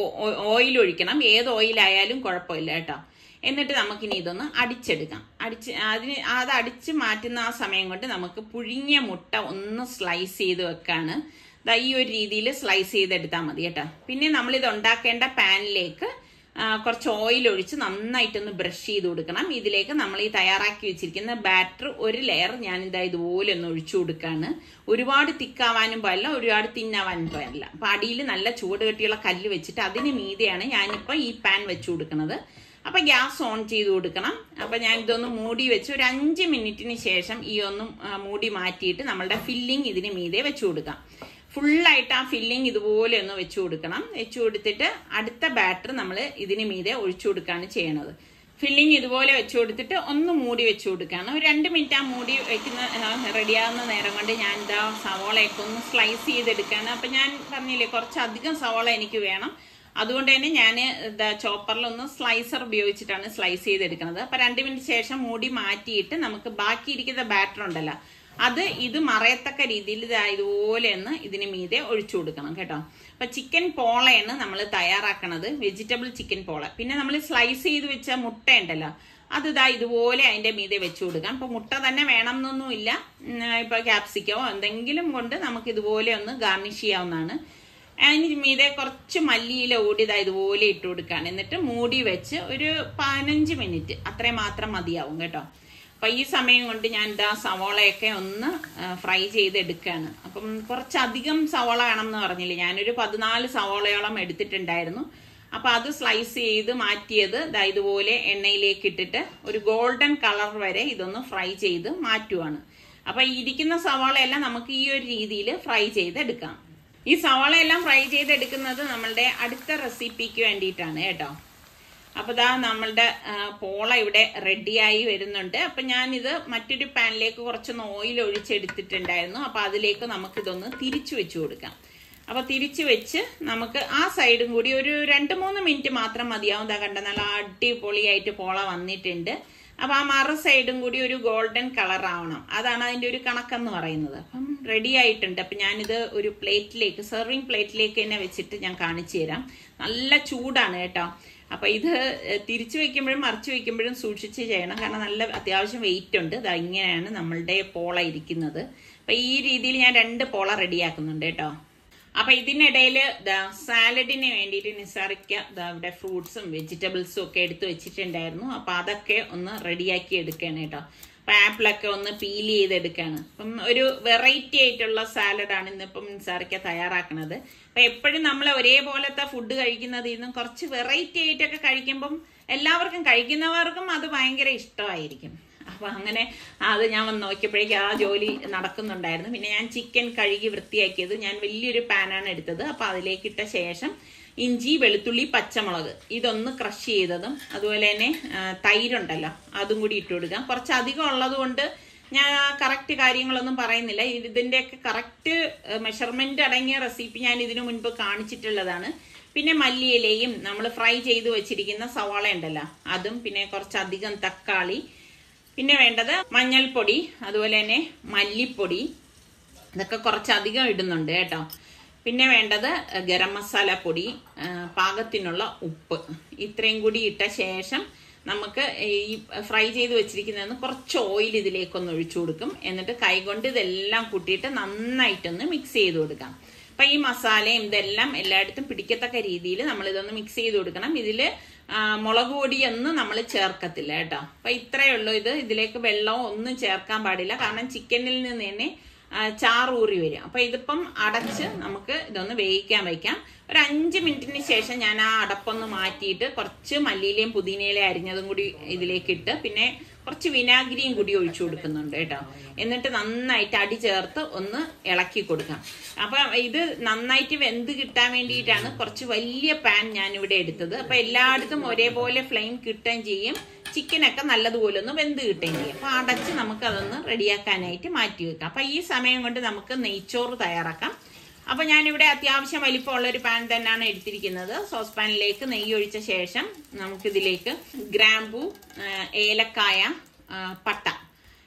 ഓയിൽ ഒഴിക്കണം ഏത് ഓയിലായാലും കുഴപ്പമില്ല കേട്ടോ എന്നിട്ട് നമുക്കിനി ഇതൊന്ന് അടിച്ചെടുക്കാം അടിച്ച് അതിന് അത് അടിച്ച് മാറ്റുന്ന ആ സമയം കൊണ്ട് നമുക്ക് പുഴുങ്ങിയ മുട്ട ഒന്ന് സ്ലൈസ് ചെയ്ത് വെക്കാണ് ദാ ഈ ഒരു രീതിയിൽ സ്ലൈസ് ചെയ്തെടുത്താൽ മതി കേട്ടോ പിന്നെ നമ്മളിത് ഉണ്ടാക്കേണ്ട പാനിലേക്ക് ആ, കുറച്ച് ഓയിൽ ഒഴിച്ച് നന്നായിട്ടൊന്ന് ബ്രഷ് ചെയ്ത് കൊടുക്കണം ഇതിലേക്ക് നമ്മൾ ഈ തയ്യാറാക്കി വെച്ചിരിക്കുന്ന ബാറ്റർ ഒരു ലെയർ ഞാൻ ഇതാ ഇതുപോലെ ഒന്ന് ഒഴിച്ചു കൊടുക്കാണ് ഒരുപാട് തിക്കാവാനും പാടില്ല ഒരുപാട് തിന്നാവാനും പാടില്ല അപ്പൊ അടിയിൽ നല്ല ചൂട് കെട്ടിയുള്ള കല്ല് വെച്ചിട്ട് അതിന് മീതെയാണ് ഞാനിപ്പോൾ ഈ പാൻ വെച്ചു കൊടുക്കുന്നത് അപ്പൊ ഗ്യാസ് ഓൺ ചെയ്ത് കൊടുക്കണം അപ്പൊ ഞാൻ ഇതൊന്ന് മൂടി വെച്ച് ഒരു അഞ്ച് മിനിറ്റിന് ശേഷം ഈ ഒന്നും ആ, മൂടി മാറ്റിയിട്ട് നമ്മളുടെ ഫില്ലിംഗ് ഇതിന് മീതെ വെച്ചു കൊടുക്കാം ഫുള്ളായിട്ട് ആ ഫില്ലിംഗ് ഇതുപോലെ ഒന്ന് വെച്ചു കൊടുക്കണം വെച്ചു കൊടുത്തിട്ട് അടുത്ത ബാറ്റർ നമ്മൾ ഇതിന് മീതെ ഒഴിച്ചു കൊടുക്കുകയാണ് ചെയ്യണത് ഫില്ലിംഗ് ഇതുപോലെ വെച്ചു കൊടുത്തിട്ട് ഒന്ന് മൂടി വെച്ചു കൊടുക്കുകയാണ് ഒരു രണ്ട് മിനിറ്റ് ആ മൂടി വെക്കുന്ന റെഡിയാകുന്ന നേരം കൊണ്ട് ഞാൻ ഇതാ സവോളയൊക്കെ ഒന്ന് സ്ലൈസ് ചെയ്തെടുക്കുകയാണ് അപ്പം ഞാൻ പറഞ്ഞില്ലേ കുറച്ചധികം സവോള എനിക്ക് വേണം അതുകൊണ്ട് തന്നെ ഞാൻ ഇതാ ചോപ്പറിൽ ഒന്ന് സ്ലൈസർ ഉപയോഗിച്ചിട്ടാണ് സ്ലൈസ് ചെയ്തെടുക്കുന്നത് അപ്പം രണ്ട് മിനിറ്റ് ശേഷം മൂടി മാറ്റിയിട്ട് നമുക്ക് ബാക്കിയിരിക്കുന്ന ബാറ്റർ ഉണ്ടല്ലോ അത് ഇത് മറയത്തക്ക രീതിയിൽ ഇതാ ഇതുപോലെ ഒന്ന് ഇതിന് മീതെ ഒഴിച്ചു കൊടുക്കണം കേട്ടോ അപ്പൊ ചിക്കൻ പോളയാണ് നമ്മൾ തയ്യാറാക്കണത് വെജിറ്റബിൾ ചിക്കൻ പോള പിന്നെ നമ്മൾ സ്ലൈസ് ചെയ്ത് വെച്ച മുട്ട ഉണ്ടല്ലോ അത് ഇതാ ഇതുപോലെ അതിന്റെ മീതെ വെച്ചു കൊടുക്കാം ഇപ്പൊ മുട്ട തന്നെ വേണം എന്നൊന്നുമില്ല ഉം, ഇപ്പൊ ക്യാപ്സിക്കോ എന്തെങ്കിലും കൊണ്ട് നമുക്ക് ഇതുപോലെ ഒന്ന് ഗാർണിഷ് ചെയ്യാവുന്നതാണ് അതിന് മീതെ കുറച്ച് മല്ലിയില ഓടിയതാ ഇതുപോലെ ഇട്ട് കൊടുക്കുകയാണ് എന്നിട്ട് മൂടി വെച്ച് ഒരു പതിനഞ്ച് മിനിറ്റ് അത്രയും മാത്രം മതിയാവും കേട്ടോ അപ്പൊ ഈ സമയം കൊണ്ട് ഞാൻ ഇതാ സവോളയൊക്കെ ഒന്ന് ഫ്രൈ ചെയ്തെടുക്കുകയാണ് അപ്പം കുറച്ചധികം സവോള വേണം എന്ന് പറഞ്ഞില്ലേ ഞാനൊരു പതിനാല് സവോളയോളം എടുത്തിട്ടുണ്ടായിരുന്നു അപ്പൊ അത് സ്ലൈസ് ചെയ്ത് മാറ്റിയത് ദാ ഇതുപോലെ എണ്ണയിലേക്ക് ഇട്ടിട്ട് ഒരു ഗോൾഡൻ കളർ വരെ ഇതൊന്ന് ഫ്രൈ ചെയ്ത് മാറ്റുവാണ് അപ്പൊ ഈ ഇരിക്കുന്ന സവാളയെല്ലാം നമുക്ക് ഈ ഒരു രീതിയിൽ ഫ്രൈ ചെയ്തെടുക്കാം ഈ സവാളയെല്ലാം ഫ്രൈ ചെയ്തെടുക്കുന്നത് നമ്മളുടെ അടുത്ത റെസിപ്പിക്ക് വേണ്ടിയിട്ടാണ് കേട്ടോ അപ്പൊ ദാ നമ്മളുടെ ആ, പോള ഇവിടെ റെഡിയായി വരുന്നുണ്ട് അപ്പൊ ഞാനിത് മറ്റൊരു പാനിലേക്ക് കുറച്ചൊന്ന് ഓയിൽ ഒഴിച്ചെടുത്തിട്ടുണ്ടായിരുന്നു അപ്പൊ അതിലേക്ക് നമുക്ക് ഇതൊന്ന് തിരിച്ചു വെച്ചു കൊടുക്കാം അപ്പൊ തിരിച്ചു വെച്ച് നമുക്ക് ആ സൈഡും കൂടി ഒരു രണ്ട് മൂന്ന് മിനിറ്റ് മാത്രം മതിയാവും ദാ കണ്ട നല്ല അടിപൊളിയായിട്ട് പോള വന്നിട്ടുണ്ട് അപ്പൊ ആ മറു സൈഡും കൂടി ഒരു ഗോൾഡൻ കളർ ആവണം അതാണ് അതിന്റെ ഒരു കണക്കെന്ന് പറയുന്നത് അപ്പം റെഡി ആയിട്ടുണ്ട് അപ്പൊ ഞാനിത് ഒരു പ്ലേറ്റിലേക്ക് സെർവിങ് പ്ലേറ്റിലേക്ക് തന്നെ വെച്ചിട്ട് ഞാൻ കാണിച്ചു തരാം നല്ല ചൂടാണ് കേട്ടോ അപ്പൊ ഇത് ഏഹ്, തിരിച്ചു വെക്കുമ്പോഴും മറിച്ചു വെക്കുമ്പോഴും സൂക്ഷിച്ച് ചെയ്യണം കാരണം നല്ല അത്യാവശ്യം വെയിറ്റ് ഉണ്ട് ഇതാ ഇങ്ങനെയാണ് നമ്മളുടെ പോള ഇരിക്കുന്നത് അപ്പൊ ഈ രീതിയിൽ ഞാൻ രണ്ട് പോള റെഡിയാക്കുന്നുണ്ട് കേട്ടോ അപ്പൊ ഇതിനിടയിൽ സാലഡിന് വേണ്ടിയിട്ട് നിസാറിക്ക ദാ ഇവിടെ ഫ്രൂട്ട്സും വെജിറ്റബിൾസും ഒക്കെ എടുത്തു വെച്ചിട്ടുണ്ടായിരുന്നു അപ്പൊ അതൊക്കെ ഒന്ന് റെഡിയാക്കി എടുക്കുകയാണ് കേട്ടോ അപ്പൊ ആപ്പിളൊക്കെ ഒന്ന് പീൽ ചെയ്തെടുക്കുകയാണ് അപ്പം ഒരു വെറൈറ്റി ആയിട്ടുള്ള സാലഡാണ് ഇന്നിപ്പം നിസാറിക്ക തയ്യാറാക്കുന്നത് അപ്പൊ എപ്പോഴും നമ്മൾ ഒരേപോലത്തെ ഫുഡ് കഴിക്കുന്നതിൽ നിന്നും കുറച്ച് വെറൈറ്റി ആയിട്ടൊക്കെ കഴിക്കുമ്പം എല്ലാവർക്കും കഴിക്കുന്നവർക്കും അത് ഭയങ്കര ഇഷ്ടമായിരിക്കും അപ്പൊ അങ്ങനെ അത് ഞാൻ വന്ന് നോക്കിയപ്പോഴേക്കും ആ ജോലി നടക്കുന്നുണ്ടായിരുന്നു പിന്നെ ഞാൻ ചിക്കൻ കഴുകി വൃത്തിയാക്കിയത് ഞാൻ വലിയൊരു പാനാണ് എടുത്തത് അപ്പൊ അതിലേക്ക് ഇട്ട ശേഷം ഇഞ്ചി വെളുത്തുള്ളി പച്ചമുളക് ഇതൊന്ന് ക്രഷ് ചെയ്തതും അതുപോലെ തന്നെ ആ, തൈരുണ്ടല്ലോ അതും കൂടി ഇട്ട് കൊടുക്കാം കുറച്ച് അധികം ഉള്ളത് കൊണ്ട് ഞാൻ ആ കറക്റ്റ് കാര്യങ്ങളൊന്നും പറയുന്നില്ല ഇതിന്റെയൊക്കെ കറക്റ്റ് മെഷർമെന്റ് അടങ്ങിയ റെസിപ്പി ഞാൻ ഇതിനു മുൻപ് കാണിച്ചിട്ടുള്ളതാണ് പിന്നെ മല്ലിയിലയും നമ്മൾ ഫ്രൈ ചെയ്ത് വെച്ചിരിക്കുന്ന സവാള ഉണ്ടല്ലോ അതും പിന്നെ കുറച്ചധികം തക്കാളി പിന്നെ വേണ്ടത് മഞ്ഞൾപ്പൊടി അതുപോലെ തന്നെ മല്ലിപ്പൊടി ഇതൊക്കെ കുറച്ചധികം ഇടുന്നുണ്ട് കേട്ടോ പിന്നെ വേണ്ടത് ഗരം മസാല പൊടി ആ, പാകത്തിനുള്ള ഉപ്പ് ഇത്രയും കൂടി ഇട്ട ശേഷം നമുക്ക് ഈ ഫ്രൈ ചെയ്ത് വെച്ചിരിക്കുന്നതിന് കുറച്ച് ഓയിൽ ഇതിലേക്കൊന്ന് ഒഴിച്ചു കൊടുക്കും എന്നിട്ട് കൈകൊണ്ട് ഇതെല്ലാം കൂട്ടിയിട്ട് നന്നായിട്ടൊന്ന് മിക്സ് ചെയ്ത് കൊടുക്കാം അപ്പൊ ഈ മസാലയും ഇതെല്ലാം എല്ലായിടത്തും പിടിക്കത്തക്ക രീതിയിൽ നമ്മൾ ഇതൊന്ന് മിക്സ് ചെയ്ത് കൊടുക്കണം ഇതില് ആ, മുളക് പൊടിയൊന്നും നമ്മൾ ചേർക്കത്തില്ല കേട്ടോ അപ്പൊ ഇത്രയേ ഉള്ളൂ ഇത് ഇതിലേക്ക് വെള്ളവും ഒന്നും ചേർക്കാൻ പാടില്ല കാരണം ചിക്കനിൽ നിന്ന് തന്നെ ആ, ചാറൂറി വരും അപ്പൊ ഇതിപ്പം അടച്ച് നമുക്ക് ഇതൊന്ന് വേവിക്കാൻ വയ്ക്കാം ഒരു അഞ്ച് മിനിറ്റിന് ശേഷം ഞാൻ ആ അടപ്പൊന്ന് മാറ്റിയിട്ട് കുറച്ച് മല്ലിയിലയും പുതിനയിലയും അരിഞ്ഞതും കൂടി ഇതിലേക്ക് ഇട്ട് പിന്നെ കുറച്ച് വിനാഗിരിയും കൂടി ഒഴിച്ചു കൊടുക്കുന്നുണ്ട് കേട്ടോ എന്നിട്ട് നന്നായിട്ട് അടി ചേർത്ത് ഒന്ന് ഇളക്കി കൊടുക്കാം അപ്പൊ ഇത് നന്നായിട്ട് വെന്ത് കിട്ടാൻ വേണ്ടിയിട്ടാണ് കുറച്ച് വലിയ പാൻ ഞാൻ ഇവിടെ എടുത്തത് അപ്പൊ എല്ലായിടത്തും ഒരേപോലെ ഫ്ലെയിം കിട്ടുകയും ചെയ്യും ചിക്കനൊക്കെ നല്ലതുപോലെ ഒന്ന് വെന്ത് കിട്ടുകയും ചെയ്യും അപ്പൊ അടച്ച് നമുക്ക് അതൊന്ന് റെഡിയാക്കാനായിട്ട് മാറ്റി വെക്കാം അപ്പൊ ഈ സമയം കൊണ്ട് നമുക്ക് നെയ്ച്ചോറ് തയ്യാറാക്കാം അപ്പൊ ഞാനിവിടെ അത്യാവശ്യം വലിപ്പമുള്ള ഒരു പാൻ തന്നെയാണ് എടുത്തിരിക്കുന്നത് സോസ് പാനിലേക്ക് നെയ്യ് ഒഴിച്ച ശേഷം നമുക്കിതിലേക്ക് ഗ്രാമ്പു ആ, ഏലക്കായ ആ, പട്ട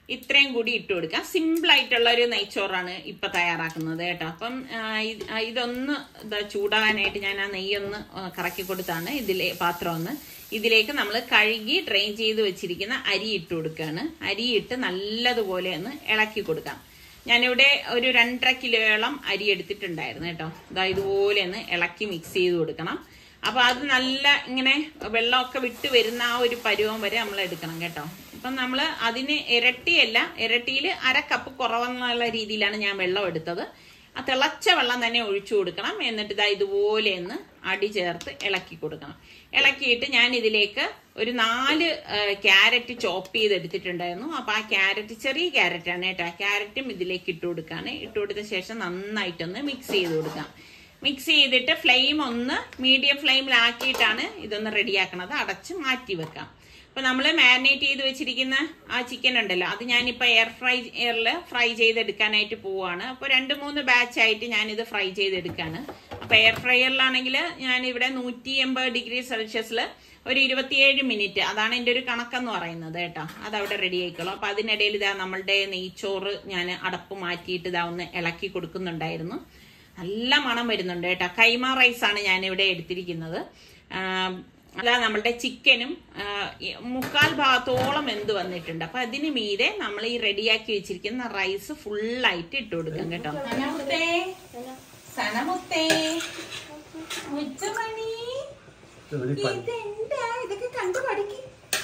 ഇത്രയും കൂടി ഇട്ട് കൊടുക്കാം സിമ്പിൾ ആയിട്ടുള്ള ഒരു നെയ്ച്ചോറാണ് ഇപ്പൊ തയ്യാറാക്കുന്നത് കേട്ടോ അപ്പം ആ, ഇത് ആ, ഇതൊന്ന് ഇതാ ചൂടാകാനായിട്ട് ഞാൻ ആ നെയ്യൊന്ന് ആ, കറക്കി കൊടുത്താണ് ഇതിലെ പാത്രം ഒന്ന് ഇതിലേക്ക് നമ്മൾ കഴുകി ഡ്രെയിൻ ചെയ്ത് വെച്ചിരിക്കുന്ന അരി ഇട്ട് കൊടുക്കുകയാണ് അരി ഇട്ട് നല്ലതുപോലെ ഒന്ന് ഇളക്കി കൊടുക്കാം ഞാനിവിടെ ഒരു രണ്ടര കിലോയോളം അരി എടുത്തിട്ടുണ്ടായിരുന്നു കേട്ടോ ഇതാ ഇതുപോലെ ഒന്ന് ഇളക്കി മിക്സ് ചെയ്ത് കൊടുക്കണം അപ്പൊ അത് നല്ല ഇങ്ങനെ വെള്ളമൊക്കെ വിട്ട് വരുന്ന ആ ഒരു പരുവം വരെ നമ്മൾ എടുക്കണം കേട്ടോ ഇപ്പം നമ്മൾ അതിന് ഇരട്ടിയല്ല ഇരട്ടിയിൽ അര കപ്പ് കുറവെന്നുള്ള രീതിയിലാണ് ഞാൻ വെള്ളം എടുത്തത് ആ തിളച്ച വെള്ളം തന്നെ ഒഴിച്ചു കൊടുക്കണം എന്നിട്ട് ഇതാ ഇതുപോലെ ഒന്ന് അടി ചേർത്ത് ഇളക്കി കൊടുക്കണം ഇളക്കിയിട്ട് ഞാൻ ഇതിലേക്ക് ഒരു നാല് ക്യാരറ്റ് ചോപ്പ് ചെയ്തെടുത്തിട്ടുണ്ടായിരുന്നു അപ്പൊ ആ ക്യാരറ്റ് ചെറിയ ക്യാരറ്റാണ് കേട്ടോ ക്യാരറ്റും ഇതിലേക്ക് ഇട്ട് കൊടുക്കാണ് ഇട്ട് കൊടുത്ത ശേഷം നന്നായിട്ടൊന്ന് മിക്സ് ചെയ്ത് കൊടുക്കാം മിക്സ് ചെയ്തിട്ട് ഫ്ലെയിം ഒന്ന് മീഡിയം ഫ്ലെയിമിലാക്കിയിട്ടാണ് ഇതൊന്ന് റെഡിയാക്കണത് അടച്ച് മാറ്റി വെക്കാം അപ്പൊ നമ്മൾ മാരിനേറ്റ് ചെയ്ത് വെച്ചിരിക്കുന്ന ആ ചിക്കൻ ഉണ്ടല്ലോ അത് ഞാനിപ്പോ എയർ ഫ്രൈ എയറിൽ ഫ്രൈ ചെയ്തെടുക്കാനായിട്ട് പോവാണ് അപ്പൊ രണ്ട് മൂന്ന് ബാച്ച് ആയിട്ട് ഞാനിത് ഫ്രൈ ചെയ്തെടുക്കാണ് അപ്പൊ എയർ ഫ്രൈയറിലാണെങ്കിൽ ഞാൻ ഇവിടെ നൂറ്റി എൺപത് ഡിഗ്രി സെൽഷ്യസിൽ ഒരു ഇരുപത്തിയേഴ് മിനിറ്റ് അതാണ് എൻ്റെ ഒരു കണക്കെന്ന് പറയുന്നത് കേട്ടോ അതവിടെ റെഡി ആയിക്കോളും അപ്പൊ അതിനിടയിൽ ഇതാ നമ്മളുടെ നെയ്ച്ചോറ് ഞാൻ അടപ്പ് മാറ്റിയിട്ട് ഇതാ ഒന്ന് ഇളക്കി കൊടുക്കുന്നുണ്ടായിരുന്നു നല്ല മണം വരുന്നുണ്ട് കേട്ടോ കൈമ റൈസ് ആണ് ഞാൻ ഇവിടെ എടുത്തിരിക്കുന്നത് ആം, അല്ല നമ്മളുടെ ചിക്കനും ആ, ഈ മുക്കാൽ ഭാഗത്തോളം എന്ത് വന്നിട്ടുണ്ട് അപ്പൊ അതിന് മീതെ നമ്മൾ ഈ റെഡിയാക്കി വെച്ചിരിക്കുന്ന റൈസ് ഫുള്ളായിട്ട് ഇട്ട് കൊടുക്കാം കേട്ടോ സനമുത്തേ സനമുത്തേ മുച്ചമണി ഇതെന്താ ഇതൊക്കെ കണ്ടു പഠിക്കും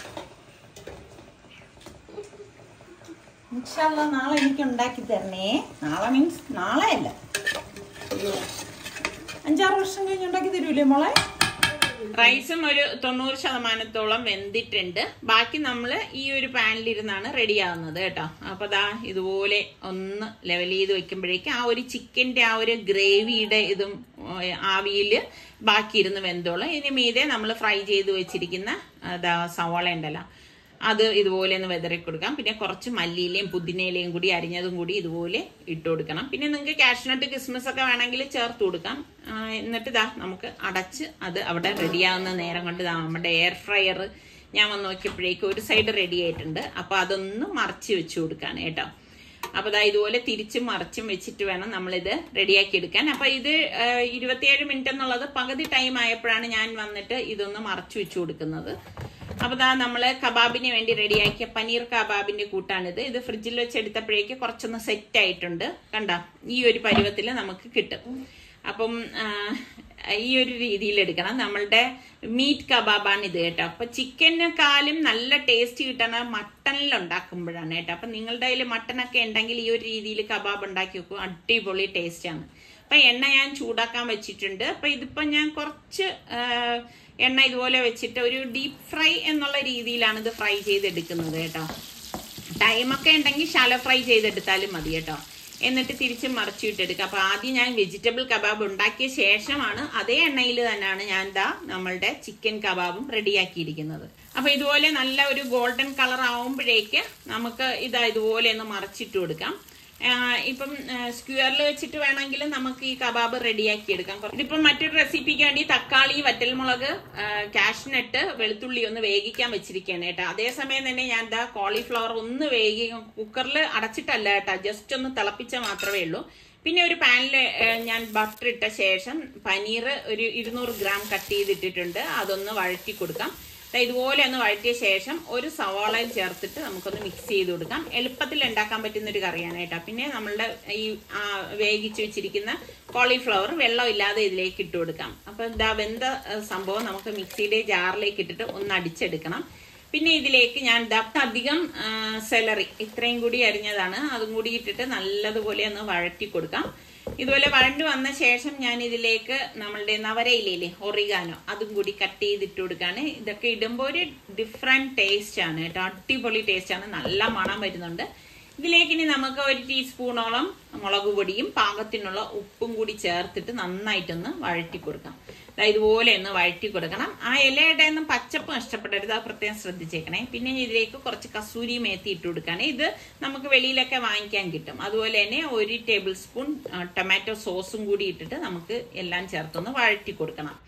ഇൻഷാല്ല നാളെ എനിക്ക് ഉണ്ടാക്കി തരണേ നാളെ മീൻസ് നാളെ അല്ല അയ്യോ. അഞ്ചാറ് വർഷം കഴിഞ്ഞ് ഉണ്ടാക്കി തരൂലേ മോളെ റൈസും ഒരു തൊണ്ണൂറ് ശതമാനത്തോളം വെന്തിട്ടുണ്ട് ബാക്കി നമ്മൾ ഈ ഒരു പാനിലിരുന്നാണ് റെഡി ആവുന്നത് കേട്ടോ അപ്പൊ ദാ ഇതുപോലെ ഒന്ന് ലെവൽ ചെയ്ത് വെക്കുമ്പോഴേക്ക് ആ ഒരു ചിക്കന്റെ ആ ഒരു ഗ്രേവിയുടെ ഇതും ആവിയിൽ ബാക്കി ഇരുന്ന് വെന്തോളും ഇനി മീതെ നമ്മൾ ഫ്രൈ ചെയ്ത് വെച്ചിരിക്കുന്ന ദാ സവാള ഉണ്ടല്ലോ അത് ഇതുപോലെ ഒന്ന് വെതറി കൊടുക്കാം പിന്നെ കുറച്ച് മല്ലിയിലയും പുതിനയിലയും കൂടി അരിഞ്ഞതും കൂടി ഇതുപോലെ ഇട്ട് കൊടുക്കണം പിന്നെ നിങ്ങൾക്ക് കാഷ്നട്ട് കിസ്മസ് ഒക്കെ വേണമെങ്കിൽ ചേർത്ത് കൊടുക്കാം ആ, എന്നിട്ട് ഇതാ നമുക്ക് അടച്ച് അത് അവിടെ റെഡിയാവുന്ന നേരം കൊണ്ട് ദാ നമ്മുടെ എയർ ഫ്രയർ ഞാൻ വന്ന് നോക്കിയപ്പോഴേക്കും ഒരു സൈഡ് റെഡി ആയിട്ടുണ്ട് അപ്പൊ അതൊന്ന് മറിച്ച് വെച്ച് കൊടുക്കാണ് കേട്ടോ അപ്പൊ ദാ ഇതുപോലെ തിരിച്ചും മറിച്ചും വെച്ചിട്ട് വേണം നമ്മളിത് റെഡിയാക്കി എടുക്കാൻ അപ്പൊ ഇത് ആ, ഇരുപത്തിയേഴ് മിനിറ്റ് എന്നുള്ളത് പകുതി ടൈം ആയപ്പോഴാണ് ഞാൻ വന്നിട്ട് ഇതൊന്ന് മറച്ചു വെച്ചു കൊടുക്കുന്നത് അപ്പൊ ദാ നമ്മള് കബാബിന് വേണ്ടി റെഡിയാക്കിയ പനീർ കബാബിന്റെ കൂട്ടാണിത് ഇത് ഫ്രിഡ്ജിൽ വെച്ചെടുത്തപ്പോഴേക്ക് കുറച്ചൊന്ന് സെറ്റ് ആയിട്ടുണ്ട് കണ്ട ഈ ഒരു പരുവത്തിൽ നമുക്ക് കിട്ടും അപ്പം ആ, ഈ ഒരു രീതിയിൽ എടുക്കണം നമ്മളുടെ മീറ്റ് കബാബാണ് ഇത് കേട്ടോ അപ്പൊ ചിക്കനെക്കാളും നല്ല ടേസ്റ്റ് കിട്ടണ മട്ടണിൽ ഉണ്ടാക്കുമ്പോഴാണ് കേട്ടോ അപ്പൊ നിങ്ങളുടെ കയ്യിൽ മട്ടനൊക്കെ ഉണ്ടെങ്കിൽ ഈ ഒരു രീതിയിൽ കബാബ് ഉണ്ടാക്കി വെക്കും അടിപൊളി ടേസ്റ്റ് ആണ് അപ്പൊ എണ്ണ ഞാൻ ചൂടാക്കാൻ വെച്ചിട്ടുണ്ട് അപ്പൊ ഇതിപ്പോ ഞാൻ കുറച്ച് ആ, എണ്ണ ഇതുപോലെ വെച്ചിട്ട് ഒരു ഡീപ് ഫ്രൈ എന്നുള്ള രീതിയിലാണ് ഇത് ഫ്രൈ ചെയ്തെടുക്കുന്നത് കേട്ടോ ടൈമൊക്കെ ഉണ്ടെങ്കിൽ ശാല ഫ്രൈ ചെയ്തെടുത്താലും മതി കേട്ടോ എന്നിട്ട് തിരിച്ച് മറിച്ചിട്ടെടുക്കുക അപ്പൊ ആദ്യം ഞാൻ വെജിറ്റബിൾ കബാബ് ഉണ്ടാക്കിയ ശേഷമാണ് അതേ എണ്ണയിൽ തന്നെയാണ് ഞാൻ ദാ നമ്മളുടെ ചിക്കൻ കബാബും റെഡിയാക്കിയിരിക്കുന്നത് അപ്പൊ ഇതുപോലെ നല്ല ഒരു ഗോൾഡൻ കളർ ആവുമ്പോഴേക്ക് നമുക്ക് ഇതാ ഇതുപോലെ ഒന്ന് മറിച്ചിട്ട് കൊടുക്കാം ആ, ഇപ്പം സ്ക്വയറിൽ വെച്ചിട്ട് വേണമെങ്കിൽ നമുക്ക് ഈ കബാബ് റെഡിയാക്കി എടുക്കാം കുറ- ഇതിപ്പം മറ്റൊരു റെസിപ്പിക്ക് വേണ്ടി തക്കാളി വറ്റൽമുളക് കാഷ്നട്ട് വെളുത്തുള്ളി ഒന്ന് വേവിക്കാൻ വെച്ചിരിക്കുകയാണ് കേട്ടോ അതേസമയം തന്നെ ഞാൻ ദാ കോളിഫ്ലവർ ഒന്ന് വേഗി കുക്കറിൽ അടച്ചിട്ടല്ല കേട്ടോ ജസ്റ്റ് ഒന്ന് തിളപ്പിച്ച മാത്രമേ ഉള്ളൂ പിന്നെ ഒരു പാനിൽ ഞാൻ ബട്ടർ ഇട്ട ശേഷം പനീർ ഒരു ഇരുന്നൂറ് ഗ്രാം കട്ട് ചെയ്തിട്ടിട്ടുണ്ട് അതൊന്ന് വഴറ്റി കൊടുക്കാം ദാ ഇതുപോലെ ഒന്ന് വഴറ്റിയ ശേഷം ഒരു സവാളയും ചേർത്തിട്ട് നമുക്കൊന്ന് മിക്സ് ചെയ്ത് കൊടുക്കാം എളുപ്പത്തിൽ ഉണ്ടാക്കാൻ പറ്റുന്ന ഒരു കറിയാണ് കേട്ടോ പിന്നെ നമ്മളുടെ ഈ ആ, വേവിച്ച് വെച്ചിരിക്കുന്ന കോളിഫ്ലവർ വെള്ളം ഇല്ലാതെ ഇതിലേക്ക് ഇട്ട് കൊടുക്കാം അപ്പൊ ഇതാ വെന്ത ആ, സംഭവം നമുക്ക് മിക്സിയുടെ ജാറിലേക്ക് ഇട്ടിട്ട് ഒന്ന് അടിച്ചെടുക്കണം പിന്നെ ഇതിലേക്ക് ഞാൻ ദാ അധികം സെലറി ഇത്രയും കൂടി അരിഞ്ഞതാണ് അതും കൂടി ഇട്ടിട്ട് നല്ലതുപോലെ ഒന്ന് വഴറ്റി കൊടുക്കാം ഇതുപോലെ വഴണ്ടു വന്ന ശേഷം ഞാൻ ഇതിലേക്ക് നമ്മളുടെ നവരയിലേ ഒറിഗാനോ അതും കൂടി കട്ട് ചെയ്തിട്ട് കൊടുക്കാണ് ഇതൊക്കെ ഇടുമ്പോൾ ഒരു ഡിഫറെന്റ് ടേസ്റ്റ് ആണ് കേട്ടോ അടിപൊളി ടേസ്റ്റ് ആണ് നല്ല മണം വരുന്നുണ്ട് ഇതിലേക്ക് ഇനി നമുക്ക് ഒരു ടീസ്പൂണോളം മുളക് പൊടിയും പാകത്തിനുള്ള ഉപ്പും കൂടി ചേർത്തിട്ട് നന്നായിട്ടൊന്ന് വഴറ്റി കൊടുക്കാം ദാ ഇതുപോലെ ഒന്ന് വഴറ്റി കൊടുക്കണം ആ ഇലയുടെ ഒന്നും പച്ചപ്പ് നഷ്ടപ്പെടരുത് അത് പ്രത്യേകം ശ്രദ്ധിച്ചേക്കണേ പിന്നെ ഇതിലേക്ക് കുറച്ച് കസൂരി മേത്തി ഇട്ട് കൊടുക്കുകയാണ് ഇത് നമുക്ക് വെളിയിലൊക്കെ വാങ്ങിക്കാൻ കിട്ടും അതുപോലെ തന്നെ ഒരു ടേബിൾ സ്പൂൺ ടൊമാറ്റോ സോസും കൂടി ഇട്ടിട്ട് നമുക്ക് എല്ലാം ചേർത്തൊന്ന് വഴറ്റി കൊടുക്കണം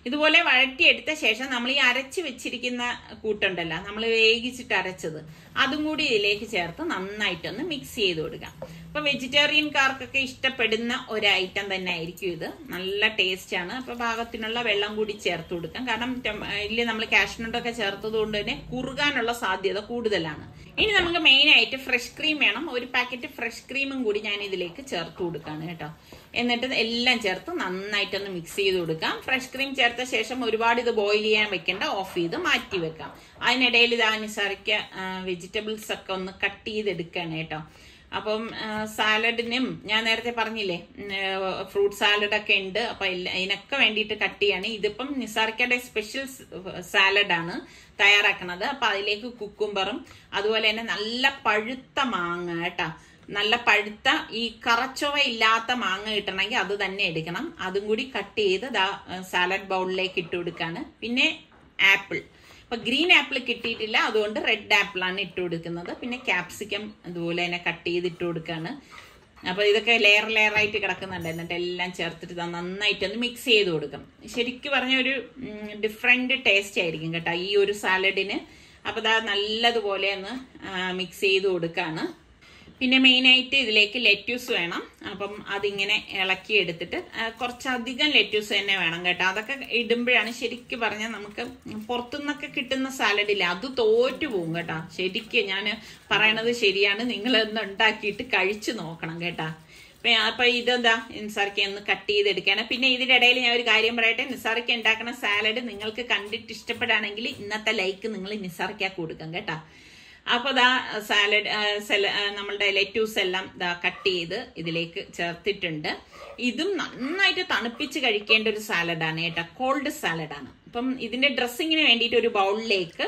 ഇതുപോലെ വഴറ്റിയെടുത്ത ശേഷം നമ്മൾ ഈ അരച്ച് വെച്ചിരിക്കുന്ന കൂട്ടുണ്ടല്ലോ നമ്മൾ വേവിച്ചിട്ട് അരച്ചത് അതും കൂടി ഇതിലേക്ക് ചേർത്ത് നന്നായിട്ടൊന്ന് മിക്സ് ചെയ്ത് കൊടുക്കാം അപ്പൊ വെജിറ്റേറിയൻകാർക്കൊക്കെ ഇഷ്ടപ്പെടുന്ന ഒരു ഐറ്റം തന്നെ ആയിരിക്കും ഇത് നല്ല ടേസ്റ്റ് ആണ് അപ്പൊ പാകത്തിനുള്ള വെള്ളം കൂടി ചേർത്ത് കൊടുക്കാം കാരണം ഇതിൽ നമ്മൾ കാഷ്നട്ടൊക്കെ ചേർത്തത് കൊണ്ട് തന്നെ കുറുകാനുള്ള സാധ്യത കൂടുതലാണ് ഇനി നമുക്ക് മെയിൻ ആയിട്ട് ഫ്രഷ് ക്രീം വേണം ഒരു പാക്കറ്റ് ഫ്രഷ് ക്രീമും കൂടി ഞാൻ ഇതിലേക്ക് ചേർത്ത് കൊടുക്കാണ് കേട്ടോ എന്നിട്ട് എല്ലാം ചേർത്ത് നന്നായിട്ടൊന്ന് മിക്സ് ചെയ്ത് കൊടുക്കാം ഫ്രഷ് ക്രീം ചേർത്ത ശേഷം ഒരുപാട് ഇത് ബോയിൽ ചെയ്യാൻ വെക്കേണ്ട ഓഫ് ചെയ്ത് മാറ്റി വെക്കാം അതിനിടയിൽ ഇത് അനുസരിക്ക വെജിറ്റബിൾസ് ഒക്കെ ഒന്ന് കട്ട് ചെയ്തെടുക്കാണ് കേട്ടോ അപ്പം സാലഡിനും ഞാൻ നേരത്തെ പറഞ്ഞില്ലേ ഫ്രൂട്ട് സാലഡ് ഒക്കെ ഉണ്ട് അപ്പൊ അതിനൊക്കെ വേണ്ടിയിട്ട് കട്ട് ചെയ്യാണ് ഇതിപ്പം നിസാർക്കയുടെ സ്പെഷ്യൽ സാലഡാണ് തയ്യാറാക്കുന്നത് അപ്പൊ അതിലേക്ക് കുക്കുംബറും അതുപോലെ തന്നെ നല്ല പഴുത്ത മാങ്ങ കേട്ടാ നല്ല പഴുത്ത ഈ കറച്ചൊവ ഇല്ലാത്ത മാങ്ങ കിട്ടണമെങ്കിൽ അത് തന്നെ എടുക്കണം അതും കൂടി കട്ട് ചെയ്ത് ദാ സാലഡ് ബൗളിലേക്ക് ഇട്ട് കൊടുക്കാണ് പിന്നെ ആപ്പിൾ അപ്പൊ ഗ്രീൻ ആപ്പിൾ കിട്ടിയിട്ടില്ല അതുകൊണ്ട് റെഡ് ആപ്പിൾ ആണ് ഇട്ട് കൊടുക്കുന്നത് പിന്നെ ക്യാപ്സിക്കം അതുപോലെ തന്നെ കട്ട് ചെയ്ത് ഇട്ട് കൊടുക്കാണ് അപ്പൊ ഇതൊക്കെ ലെയർ ലെയർ ആയിട്ട് കിടക്കുന്നുണ്ട് എന്നിട്ട് എല്ലാം ചേർത്തിട്ട് നന്നായിട്ടൊന്ന് മിക്സ് ചെയ്ത് കൊടുക്കും ശരിക്കും പറഞ്ഞ ഒരു ഡിഫറെന്റ് ടേസ്റ്റ് ആയിരിക്കും കേട്ടോ ഈ ഒരു സാലഡിന് അപ്പൊ ഇതാ നല്ലതുപോലെ ഒന്ന് മിക്സ് ചെയ്ത് കൊടുക്കാണ് പിന്നെ മെയിനായിട്ട് ഇതിലേക്ക് ലെറ്റ്യൂസ് വേണം അപ്പം അതിങ്ങനെ ഇളക്കി എടുത്തിട്ട് കുറച്ചധികം ലെറ്റ്യൂസ് തന്നെ വേണം കേട്ടോ അതൊക്കെ ഇടുമ്പോഴാണ് ശരിക്കും പറഞ്ഞാൽ നമുക്ക് പുറത്തുനിന്നൊക്കെ കിട്ടുന്ന സാലഡില്ല അത് തോറ്റു പോകും കേട്ടോ ശരിക്കും ഞാൻ പറയണത് ശരിയാണ് നിങ്ങളൊന്ന് ഉണ്ടാക്കിയിട്ട് കഴിച്ചു നോക്കണം കേട്ടാ അപ്പൊ ഇതെന്താ നിസാറിക്ക ഒന്ന് കട്ട് ചെയ്തെടുക്കാണ് പിന്നെ ഇതിന്റെ ഇടയിൽ ഞാൻ ഒരു കാര്യം പറയട്ടെ നിസാറിക്ക ഉണ്ടാക്കുന്ന സാലഡ് നിങ്ങൾക്ക് കണ്ടിട്ട് ഇഷ്ടപ്പെടുകയാണെങ്കിൽ ഇന്നത്തെ ലൈക്ക് നിങ്ങൾ നിസാറിക്കാക്കി കൊടുക്കാം കേട്ടാ അപ്പൊ ദാ സാലഡ് നമ്മളുടെ ലെറ്റ്യൂസ് എല്ലാം ദാ കട്ട് ചെയ്ത് ഇതിലേക്ക് ചേർത്തിട്ടുണ്ട് ഇതും നന്നായിട്ട് തണുപ്പിച്ച് കഴിക്കേണ്ട ഒരു സാലഡാണ് കേട്ടോ കോൾഡ് സാലഡാണ് അപ്പം ഇതിന്റെ ഡ്രസ്സിങ്ങിന് വേണ്ടിയിട്ട് ഒരു ബൗളിലേക്ക്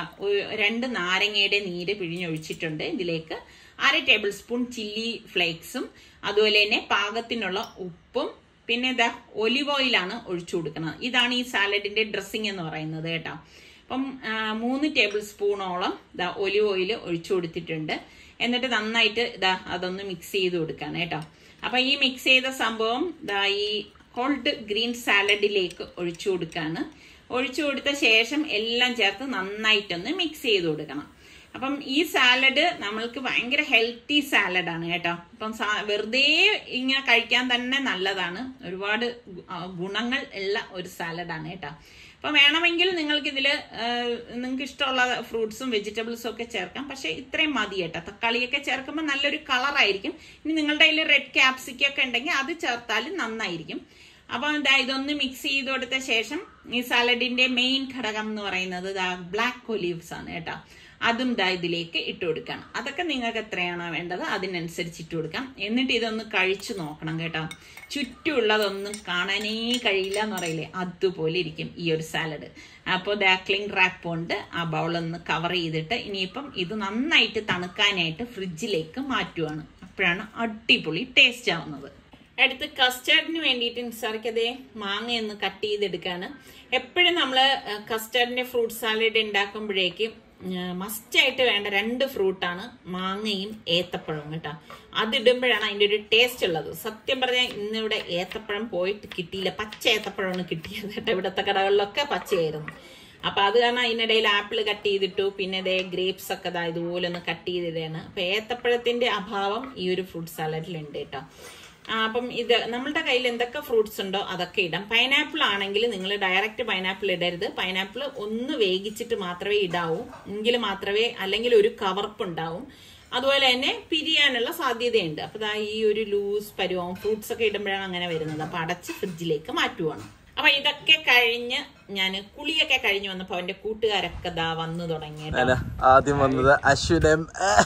രണ്ട് നാരങ്ങയുടെ നീര് പിഴിഞ്ഞൊഴിച്ചിട്ടുണ്ട് ഇതിലേക്ക് അര ടേബിൾ സ്പൂൺ ചില്ലി ഫ്ലേക്സും അതുപോലെ തന്നെ പാകത്തിനുള്ള ഉപ്പും പിന്നെ ഇതാ ഒലിവ് ഓയിലാണ് ഒഴിച്ചു കൊടുക്കുന്നത് ഇതാണ് ഈ സാലഡിന്റെ ഡ്രസ്സിങ് എന്ന് പറയുന്നത് കേട്ടോ അപ്പം മൂന്ന് ടേബിൾ സ്പൂണോളം ഇതാ ഒലിവ് ഓയിൽ ഒഴിച്ചു കൊടുത്തിട്ടുണ്ട് എന്നിട്ട് നന്നായിട്ട് ഇതാ അതൊന്ന് മിക്സ് ചെയ്ത് കൊടുക്കാണ് കേട്ടോ അപ്പൊ ഈ മിക്സ് ചെയ്ത സംഭവം ഇതാ ഈ കോൾഡ് ഗ്രീൻ സാലഡിലേക്ക് ഒഴിച്ചു കൊടുക്കാണ് ഒഴിച്ചു കൊടുത്ത ശേഷം എല്ലാം ചേർത്ത് നന്നായിട്ടൊന്ന് മിക്സ് ചെയ്ത് കൊടുക്കണം അപ്പം ഈ സാലഡ് നമ്മൾക്ക് ഭയങ്കര ഹെൽത്തി സാലഡാണ് കേട്ടോ അപ്പം വെറുതെ ഇങ്ങനെ കഴിക്കാൻ തന്നെ നല്ലതാണ് ഒരുപാട് ഗുണങ്ങൾ ഉള്ള ഒരു സാലഡാണ് കേട്ടോ അപ്പൊ വേണമെങ്കിൽ നിങ്ങൾക്ക് ഇതിൽ നിങ്ങൾക്ക് ഇഷ്ടമുള്ള ഫ്രൂട്ട്സും വെജിറ്റബിൾസും ഒക്കെ ചേർക്കാം പക്ഷെ ഇത്രയും മതി കേട്ടോ തക്കാളിയൊക്കെ ചേർക്കുമ്പോൾ നല്ലൊരു കളറായിരിക്കും ഇനി നിങ്ങളുടെ കയ്യിൽ റെഡ് ക്യാപ്സിക്കം ഒക്കെ ഉണ്ടെങ്കിൽ അത് ചേർത്താലും നന്നായിരിക്കും അപ്പൊ ഇതൊന്ന് മിക്സ് ചെയ്ത് കൊടുത്ത ശേഷം ഈ സാലഡിന്റെ മെയിൻ ഘടകം എന്ന് പറയുന്നത് ബ്ലാക്ക് ഒലീവ്സ് ആണ് കേട്ടോ അതും ദാ ഇതിലേക്ക് ഇട്ട് കൊടുക്കണം അതൊക്കെ നിങ്ങൾക്ക് എത്രയാണോ വേണ്ടത് അതിനനുസരിച്ച് ഇട്ട് കൊടുക്കാം എന്നിട്ട് ഇതൊന്ന് കഴിച്ചു നോക്കണം കേട്ടോ ചുറ്റുമുള്ളതൊന്നും കാണാനേ കഴിയില്ല എന്ന് പറയില്ലേ അതുപോലെ ഇരിക്കും ഈ ഒരു സാലഡ് അപ്പോൾ ദാക്ലിംഗ് റാപ്പ് കൊണ്ട് ആ ബൗളൊന്ന് കവർ ചെയ്തിട്ട് ഇനിയിപ്പം ഇത് നന്നായിട്ട് തണുക്കാനായിട്ട് ഫ്രിഡ്ജിലേക്ക് മാറ്റുവാണ് അപ്പോഴാണ് അടിപൊളി ടേസ്റ്റ് ആവുന്നത് അടുത്ത് കസ്റ്റർഡിന് വേണ്ടിയിട്ട് നിസാർക്കതേ മാങ്ങ ഒന്ന് കട്ട് ചെയ്തെടുക്കാണ് എപ്പോഴും നമ്മൾ കസ്റ്റർഡിന്റെ ഫ്രൂട്ട് സാലഡ് ഉണ്ടാക്കുമ്പോഴേക്കും മസ്റ്റായിട്ട് വേണ്ട രണ്ട് ഫ്രൂട്ടാണ് മാങ്ങയും ഏത്തപ്പഴവും കേട്ടോ അതിടുമ്പോഴാണ് അതിൻ്റെ ഒരു ടേസ്റ്റ് ഉള്ളത് സത്യം പറഞ്ഞാൽ ഇന്നിവിടെ ഏത്തപ്പഴം പോയിട്ട് കിട്ടിയില്ല പച്ച ഏത്തപ്പഴമാണ് കിട്ടിയത് കേട്ടോ ഇവിടുത്തെ കടകളിലൊക്കെ പച്ചയായിരുന്നു അപ്പൊ അത് കാരണം അതിനിടയിൽ ആപ്പിൾ കട്ട് ചെയ്തിട്ടു പിന്നെ ഇതേ ഗ്രേപ്സ് ഒക്കെ ഇതാ ഇതുപോലെ ഒന്ന് കട്ട് ചെയ്തിട്ടാണ് അപ്പൊ ഏത്തപ്പഴത്തിന്റെ അഭാവം ഈ ഒരു ഫ്രൂട്ട് സാലഡിലുണ്ട് കേട്ടോ അപ്പം ഇത് നമ്മളുടെ കയ്യിൽ എന്തൊക്കെ ഫ്രൂട്ട്സ് ഉണ്ടോ അതൊക്കെ ഇടാം പൈനാപ്പിൾ ആണെങ്കിൽ നിങ്ങൾ ഡയറക്റ്റ് പൈനാപ്പിൾ ഇടരുത് പൈനാപ്പിൾ ഒന്ന് വേവിച്ചിട്ട് മാത്രമേ ഇടാവൂ എങ്കിൽ മാത്രമേ അല്ലെങ്കിൽ ഒരു കവർപ്പ് ഉണ്ടാവും അതുപോലെ തന്നെ പിരിയാനുള്ള സാധ്യതയുണ്ട് അപ്പൊ ദാ ഈ ഒരു ലൂസ് പരുവം ഫ്രൂട്ട്സ് ഒക്കെ ഇടുമ്പോഴാണ് അങ്ങനെ വരുന്നത് അപ്പൊ അടച്ച് ഫ്രിഡ്ജിലേക്ക് മാറ്റുവാണ് അപ്പൊ ഇതൊക്കെ കഴിഞ്ഞ് ഞാൻ കുളിയൊക്കെ കഴിഞ്ഞ് വന്നപ്പോ അവന്റെ കൂട്ടുകാരൊക്കെ ദാ വന്നു തുടങ്ങി അല്ല ആദ്യം വന്നത് അശ്വരം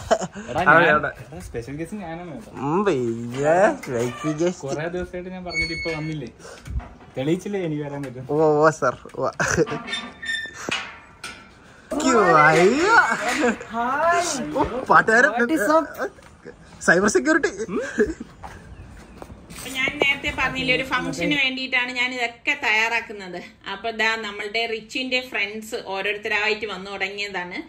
സ്പെഷ്യൽ ഗസ്റ്റ് ഞാനാണ് കേട്ടോ ഓ കൊറേ ദിവസമായിട്ട് ഞാൻ പറഞ്ഞിട്ട് ഇപ്പൊ വന്നില്ലേ തെളിയിച്ചില്ലേ എനിക്ക് വരാൻ പറ്റും ഓ സർ പാട്ടുകാരൻ സൈബർ സെക്യൂരിറ്റി അപ്പൊ ഞാൻ നേരത്തെ പറഞ്ഞില്ലേ ഒരു ഫംഗ്ഷന് വേണ്ടിയിട്ടാണ് ഞാൻ ഇതൊക്കെ തയ്യാറാക്കുന്നത് അപ്പൊ ഇതാ നമ്മളുടെ റിച്ചിന്റെ ഫ്രണ്ട്സ് ഓരോരുത്തരായിട്ട് വന്നു തുടങ്ങിയതാണ്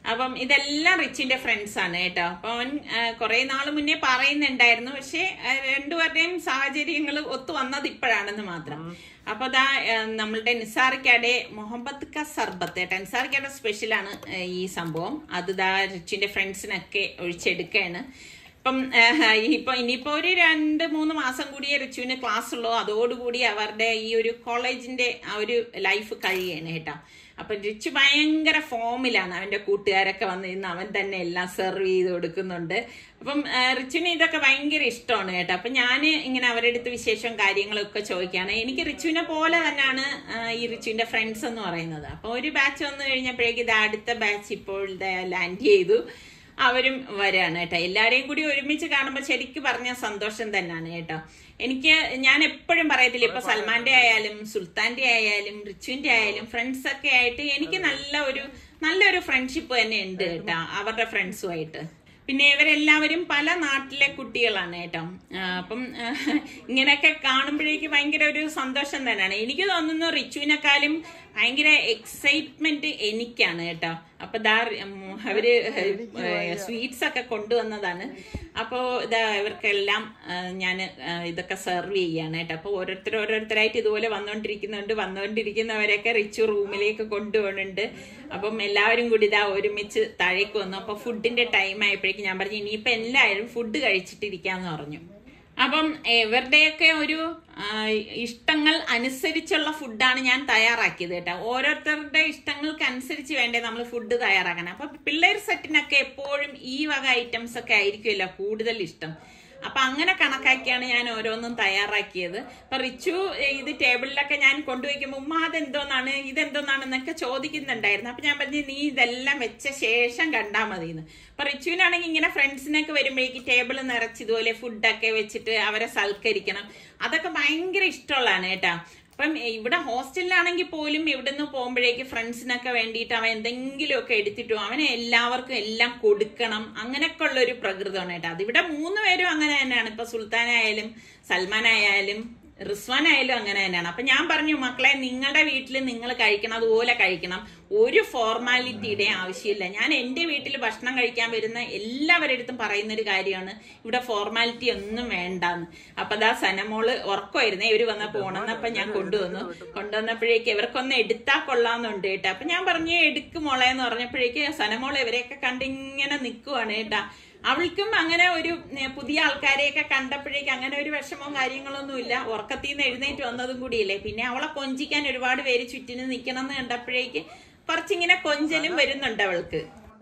അപ്പം ഇതെല്ലാം റിച്ചിന്റെ ഫ്രണ്ട്സ് ആണ് കേട്ടോ അപ്പൊ അവൻ കുറെ നാൾ മുന്നേ പറയുന്നുണ്ടായിരുന്നു പക്ഷെ ആ, രണ്ടുപേരുടെയും സാഹചര്യങ്ങൾ ഒത്തു വന്നത് ഇപ്പോഴാണെന്ന് മാത്രം അപ്പൊ ദാ ആ, നമ്മളുടെ നിസാറിക്കയുടെ മുഹമ്മദ് ക സർബത്ത് കേട്ടോ നിസാറിക്കയുടെ സ്പെഷ്യലാണ് ആ, ഈ സംഭവം അത് ദാ റിച്ചിന്റെ ഫ്രണ്ട്സിനൊക്കെ ഒഴിച്ചെടുക്കുകയാണ് ഇപ്പം ആഹ്, ഇപ്പൊ ഇനിയിപ്പോ ഒരു രണ്ട് മൂന്ന് മാസം കൂടിയേ റിച്ചുവിന് ക്ലാസ് ഉള്ളൂ അതോടുകൂടി അവരുടെ ഈ ഒരു കോളേജിന്റെ ആ ഒരു ലൈഫ് കഴിയാണ് കേട്ടോ അപ്പൊ റിച്ചു ഭയങ്കര ഫോമിലാണ് അവന്റെ കൂട്ടുകാരൊക്കെ വന്ന് ഇന്ന് അവൻ തന്നെ എല്ലാം സെർവ് ചെയ്ത് കൊടുക്കുന്നുണ്ട് അപ്പം ആഹ്, റിച്ചുവിന് ഇതൊക്കെ ഭയങ്കര ഇഷ്ടമാണ് കേട്ടോ അപ്പൊ ഞാൻ ഇങ്ങനെ അവരുടെ അടുത്ത് വിശേഷം കാര്യങ്ങളൊക്കെ ചോദിക്കുകയാണ് എനിക്ക് റിച്ചുവിനെ പോലെ തന്നെയാണ് ആഹ്, ഈ റിച്ചുവിന്റെ ഫ്രണ്ട്സ് എന്ന് പറയുന്നത് അപ്പൊ ഒരു ബാച്ച് വന്നു കഴിഞ്ഞപ്പോഴേക്ക് ഇത് അടുത്ത ബാച്ച് ഇപ്പോൾ ലാൻഡ് ചെയ്തു അവരും വരാണ് കേട്ടോ എല്ലാരെയും കൂടി ഒരുമിച്ച് കാണുമ്പോൾ ശരിക്കും പറഞ്ഞ സന്തോഷം തന്നെയാണ് കേട്ടോ എനിക്ക് ഞാൻ എപ്പോഴും പറയത്തില്ല ഇപ്പൊ സൽമാന്റെ ആയാലും സുൽത്താന്റെ ആയാലും റിച്ചുവിന്റെ ആയാലും ഫ്രണ്ട്സ് ഒക്കെ ആയിട്ട് എനിക്ക് നല്ല ഒരു നല്ലൊരു ഫ്രണ്ട്ഷിപ്പ് തന്നെ ഉണ്ട് കേട്ടോ അവരുടെ ഫ്രണ്ട്സുമായിട്ട് പിന്നെ ഇവരെല്ലാവരും പല നാട്ടിലെ കുട്ടികളാണ് കേട്ടോ ആ, അപ്പം ആ, ഇങ്ങനെയൊക്കെ കാണുമ്പോഴേക്ക് ഭയങ്കര ഒരു സന്തോഷം തന്നെയാണ് എനിക്ക് തോന്നുന്നു റിച്ചുവിനെക്കാളും ഭയങ്കര എക്സൈറ്റ്മെന്റ് എനിക്കാണ് കേട്ടോ അപ്പൊ ദാ ഉം, അവര് സ്വീറ്റ്സ് ഒക്കെ കൊണ്ടുവന്നതാണ് അപ്പോ ഇതാ ഇവർക്കെല്ലാം ഞാൻ ഇതൊക്കെ സെർവ് ചെയ്യാണ് കേട്ടോ അപ്പൊ ഓരോരുത്തർ ഓരോരുത്തരായിട്ട് ഇതുപോലെ വന്നുകൊണ്ടിരിക്കുന്നുണ്ട് വന്നുകൊണ്ടിരിക്കുന്നവരെയൊക്കെ റിച്ചു റൂമിലേക്ക് കൊണ്ടുപോകുന്നുണ്ട് അപ്പം എല്ലാവരും കൂടി ഇതാ ഒരുമിച്ച് താഴേക്ക് വന്നു അപ്പൊ ഫുഡിന്റെ ടൈം ആയപ്പോഴേക്കും ഞാൻ പറഞ്ഞു ഇനിയിപ്പോ എല്ലാവരും ഫുഡ് കഴിച്ചിട്ടിരിക്കാന്ന് പറഞ്ഞു അപ്പം ഇവരുടെയൊക്കെ ഒരു ആ, ഇഷ്ടങ്ങൾ അനുസരിച്ചുള്ള ഫുഡാണ് ഞാൻ തയ്യാറാക്കിയത് കേട്ടോ ഓരോരുത്തരുടെ ഇഷ്ടങ്ങൾക്ക് അനുസരിച്ച് വേണ്ടേ നമ്മൾ ഫുഡ് തയ്യാറാക്കണം അപ്പൊ പിള്ളേർ സെറ്റിനൊക്കെ എപ്പോഴും ഈ വക ഐറ്റംസ് ഒക്കെ ആയിരിക്കുമല്ലോ കൂടുതൽ ഇഷ്ടം അപ്പൊ അങ്ങനെ കണക്കാക്കിയാണ് ഞാൻ ഓരോന്നും തയ്യാറാക്കിയത് അപ്പൊ റിച്ചു ഏ, ഇത് ടേബിളിലൊക്കെ ഞാൻ കൊണ്ടുവയ്ക്കുമ്പോൾ ഉമ്മ അതെന്തോന്നാണ് ഇതെന്തോന്നാണെന്നൊക്കെ ചോദിക്കുന്നുണ്ടായിരുന്നു അപ്പൊ ഞാൻ പറഞ്ഞു നീ ഇതെല്ലാം വെച്ച ശേഷം കണ്ടാ മതി എന്ന് അപ്പൊ റിച്ചുവിനാണെങ്കിൽ ഇങ്ങനെ ഫ്രണ്ട്സിനൊക്കെ വരുമ്പോഴേക്ക് ടേബിൾ നിറച്ച് ഇതുപോലെ ഫുഡൊക്കെ വെച്ചിട്ട് അവരെ സൽക്കരിക്കണം അതൊക്കെ ഭയങ്കര ഇഷ്ടമുള്ളതാണ് കേട്ടാ അപ്പം ഇവിടെ ഹോസ്റ്റലിലാണെങ്കിൽ പോലും ഇവിടുന്ന് പോകുമ്പോഴേക്ക് ഫ്രണ്ട്സിനൊക്കെ വേണ്ടിയിട്ട് അവൻ എന്തെങ്കിലുമൊക്കെ എടുത്തിട്ടു അവനെ എല്ലാവർക്കും എല്ലാം കൊടുക്കണം അങ്ങനെയൊക്കെ ഉള്ള ഒരു പ്രകൃതമാണ് കേട്ടോ അതിവിടെ മൂന്ന് പേരും അങ്ങനെ തന്നെയാണ് ഇപ്പൊ സുൽത്താനായാലും സൽമാനായാലും റിസ്വാൻ ആയാലും അങ്ങനെ തന്നെയാണ് അപ്പൊ ഞാൻ പറഞ്ഞു മക്കളെ നിങ്ങളുടെ വീട്ടിൽ നിങ്ങൾ കഴിക്കണം അതുപോലെ കഴിക്കണം ഒരു ഫോർമാലിറ്റിയുടെ ആവശ്യമില്ല ഞാൻ എന്റെ വീട്ടിൽ ഭക്ഷണം കഴിക്കാൻ വരുന്ന എല്ലാവരുടെ അടുത്തും പറയുന്ന ഒരു കാര്യമാണ് ഇവിടെ ഫോർമാലിറ്റി ഒന്നും വേണ്ടാന്ന് അപ്പൊ ദാ സനമോള് ഉറക്കമായിരുന്നേ ഇവര് വന്ന പോണെന്നപ്പൊ ഞാൻ കൊണ്ടുവന്നു കൊണ്ടുവന്നപ്പോഴേക്ക് ഇവർക്കൊന്ന് എടുത്താ കൊള്ളാന്നുണ്ട് കേട്ടോ അപ്പൊ ഞാൻ പറഞ്ഞു എടുക്ക് മോളെ എന്ന് പറഞ്ഞപ്പോഴേക്ക് സനമോള് ഇവരെയൊക്കെ കണ്ടിങ്ങനെ നിൽക്കുവാണ് കേട്ടാ അവൾക്കും അങ്ങനെ ഒരു ഏ, പുതിയ ആൾക്കാരെയൊക്കെ കണ്ടപ്പോഴേക്ക് അങ്ങനെ ഒരു വിഷമവും കാര്യങ്ങളൊന്നും ഇല്ല ഉറക്കത്തിൽ നിന്ന് എഴുന്നേറ്റ് വന്നതും കൂടിയില്ലേ പിന്നെ അവളെ കൊഞ്ചിക്കാൻ ഒരുപാട് പേര് ചുറ്റിന് നിൽക്കണം എന്ന് കണ്ടപ്പോഴേക്ക് കുറച്ചിങ്ങനെ കൊഞ്ചലും വരുന്നുണ്ട് അവൾക്ക്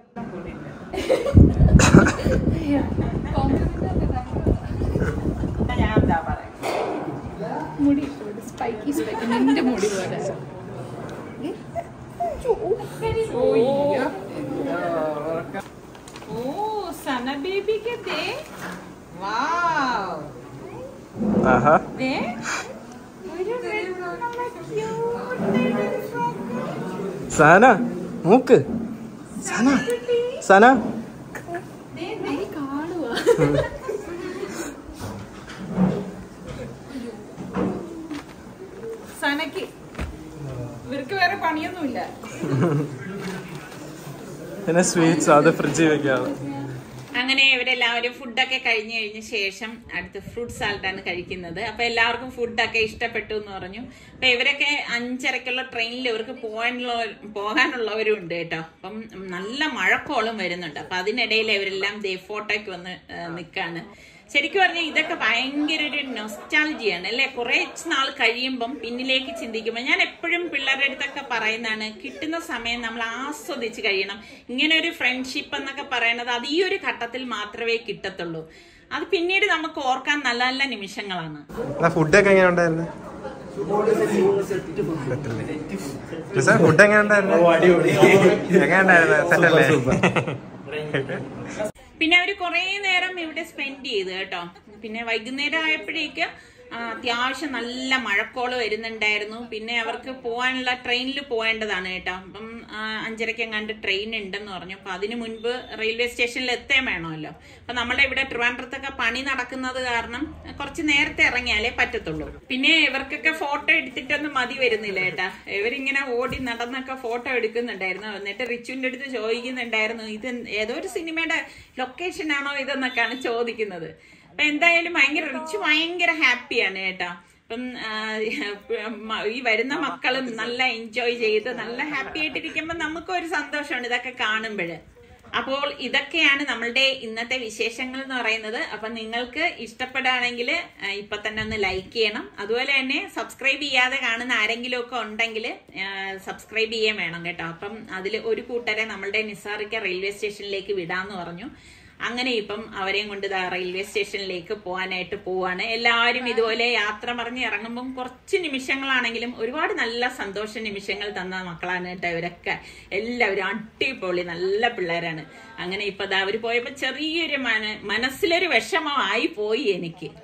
ഞാൻ എന്താ പറയാ മുടി സ്പൈക്കി സ്പൈക്കി നിന്റെ മുടി പോലെ ഓ സന ബേബിക്ക് ദേ വാവ് ആഹാ ദേ ഒരു red നല്ല cute ആയിട്ടൊരു frock. സന മൂക്ക് സന സന കാണുവാ സനക്ക് ഇവർക്ക് വേറെ പണിയൊന്നുമില്ല പിന്നെ സ്വീറ്റ്സ് അത് ഫ്രിഡ്ജിൽ വെക്കാണ് അങ്ങനെ ഇവരെല്ലാവരും ഫുഡൊക്കെ കഴിഞ്ഞ് കഴിഞ്ഞ ശേഷം അടുത്ത് ഫ്രൂട്ട് സാലഡാണ് കഴിക്കുന്നത് അപ്പൊ എല്ലാവർക്കും ഫുഡൊക്കെ ഇഷ്ടപ്പെട്ടു എന്ന് പറഞ്ഞു അപ്പൊ ഇവരൊക്കെ അഞ്ചരക്കുള്ള ട്രെയിനിൽ ഇവർക്ക് പോകാനുള്ള പോകാനുള്ളവരും ഉണ്ട് കേട്ടോ അപ്പം നല്ല മഴക്കോളും വരുന്നുണ്ട് അപ്പൊ അതിനിടയിൽ ഇവരെല്ലാം ദേ ഫോട്ടോയ്ക്ക് വന്ന് ആ, നിക്കാണ് ശരിക്കും പറഞ്ഞാൽ ഇതൊക്കെ ഭയങ്കര ഒരു നൊസ്റ്റാൾജിയാണ് അല്ലെ കുറെ നാൾ കഴിയുമ്പം പിന്നിലേക്ക് ചിന്തിക്കുമ്പോൾ ഞാൻ എപ്പോഴും പിള്ളേരുടെ അടുത്തൊക്കെ പറയുന്നതാണ് കിട്ടുന്ന സമയം നമ്മൾ ആസ്വദിച്ച് കഴിയണം ഇങ്ങനെ ഒരു ഫ്രണ്ട്ഷിപ്പ് എന്നൊക്കെ പറയുന്നത് അത് ഈ ഒരു ഘട്ടത്തിൽ മാത്രമേ കിട്ടത്തുള്ളൂ അത് പിന്നീട് നമുക്ക് ഓർക്കാൻ നല്ല നല്ല നിമിഷങ്ങളാണ് ഫുഡൊക്കെ എങ്ങനെ ഉണ്ടായിരുന്നു ഫുഡ് എങ്ങനെ ഉണ്ടായിരുന്നു എങ്ങനെ ഉണ്ടായിരുന്നു സെറ്റല്ലേ പിന്നെ അവര് കുറേ നേരം ഇവിടെ സ്പെൻഡ് ചെയ്തു കേട്ടോ പിന്നെ വൈകുന്നേരം ആയപ്പോഴേക്ക് ആ, അത്യാവശ്യം നല്ല മഴക്കോള് വരുന്നുണ്ടായിരുന്നു പിന്നെ അവർക്ക് പോകാനുള്ള ട്രെയിനിൽ പോകേണ്ടതാണ് കേട്ടോ അപ്പം ആ, അഞ്ചരയ്ക്ക് എങ്ങാണ്ട് ട്രെയിൻ ഉണ്ടെന്ന് പറഞ്ഞു അപ്പൊ അതിനു മുൻപ് റെയിൽവേ സ്റ്റേഷനിൽ എത്തേം വേണമല്ലോ അപ്പൊ നമ്മുടെ ഇവിടെ ട്രിവാൻഡ്രത്തൊക്കെ പണി നടക്കുന്നത് കാരണം കുറച്ച് നേരത്തെ ഇറങ്ങിയാലേ പറ്റത്തുള്ളൂ പിന്നെ ഇവർക്കൊക്കെ ഫോട്ടോ എടുത്തിട്ടൊന്നും മതി വരുന്നില്ല ഏട്ടാ ഇവരിങ്ങനെ ഓടി നടന്നൊക്കെ ഫോട്ടോ എടുക്കുന്നുണ്ടായിരുന്നു എന്നിട്ട് റിച്ചുവിന്റെ അടുത്ത് ചോദിക്കുന്നുണ്ടായിരുന്നു ഇത് ഏതോ ഒരു സിനിമയുടെ ലൊക്കേഷൻ ആണോ ഇതെന്നൊക്കെയാണ് ചോദിക്കുന്നത് അപ്പൊ എന്തായാലും ഭയങ്കര റിച്ച് ഭയങ്കര ഹാപ്പിയാണ് ഏട്ടാ അപ്പം ആ, മ- ഈ വരുന്ന മക്കളും നല്ല എൻജോയ് ചെയ്ത് നല്ല ഹാപ്പി ആയിട്ടിരിക്കുമ്പോൾ നമുക്കൊരു സന്തോഷമാണ് ഇതൊക്കെ കാണുമ്പോൾ അപ്പോൾ ഇതൊക്കെയാണ് നമ്മളുടെ ഇന്നത്തെ വിശേഷങ്ങൾ എന്ന് പറയുന്നത് അപ്പൊ നിങ്ങൾക്ക് ഇഷ്ടപ്പെടുകയാണെങ്കിൽ ഇപ്പൊ തന്നെ ഒന്ന് ലൈക്ക് ചെയ്യണം അതുപോലെ തന്നെ സബ്സ്ക്രൈബ് ചെയ്യാതെ കാണുന്ന ആരെങ്കിലും ഒക്കെ ഉണ്ടെങ്കിൽ സബ്സ്ക്രൈബ് ചെയ്യാൻ വേണം കേട്ടോ അപ്പം അതിൽ ഒരു കൂട്ടരെ നമ്മളുടെ നിസാറിക്ക റെയിൽവേ സ്റ്റേഷനിലേക്ക് വിടാന്ന് പറഞ്ഞു അങ്ങനെ ഇപ്പം അവരെയും കൊണ്ട് ദാ റെയിൽവേ സ്റ്റേഷനിലേക്ക് പോകാനായിട്ട് പോവാണ് എല്ലാവരും ഇതുപോലെ യാത്ര പറഞ്ഞ് ഇറങ്ങുമ്പം കുറച്ച് നിമിഷങ്ങളാണെങ്കിലും ഒരുപാട് നല്ല സന്തോഷ നിമിഷങ്ങൾ തന്ന മക്കളാണ് കേട്ടോ ഇവരൊക്കെ എല്ലാവരും അടിപൊളി നല്ല പിള്ളേരാണ് അങ്ങനെ ഇപ്പൊ ദാ അവര് പോയപ്പോ ചെറിയൊരു മന മനസ്സിലൊരു വിഷമമായി പോയി എനിക്ക്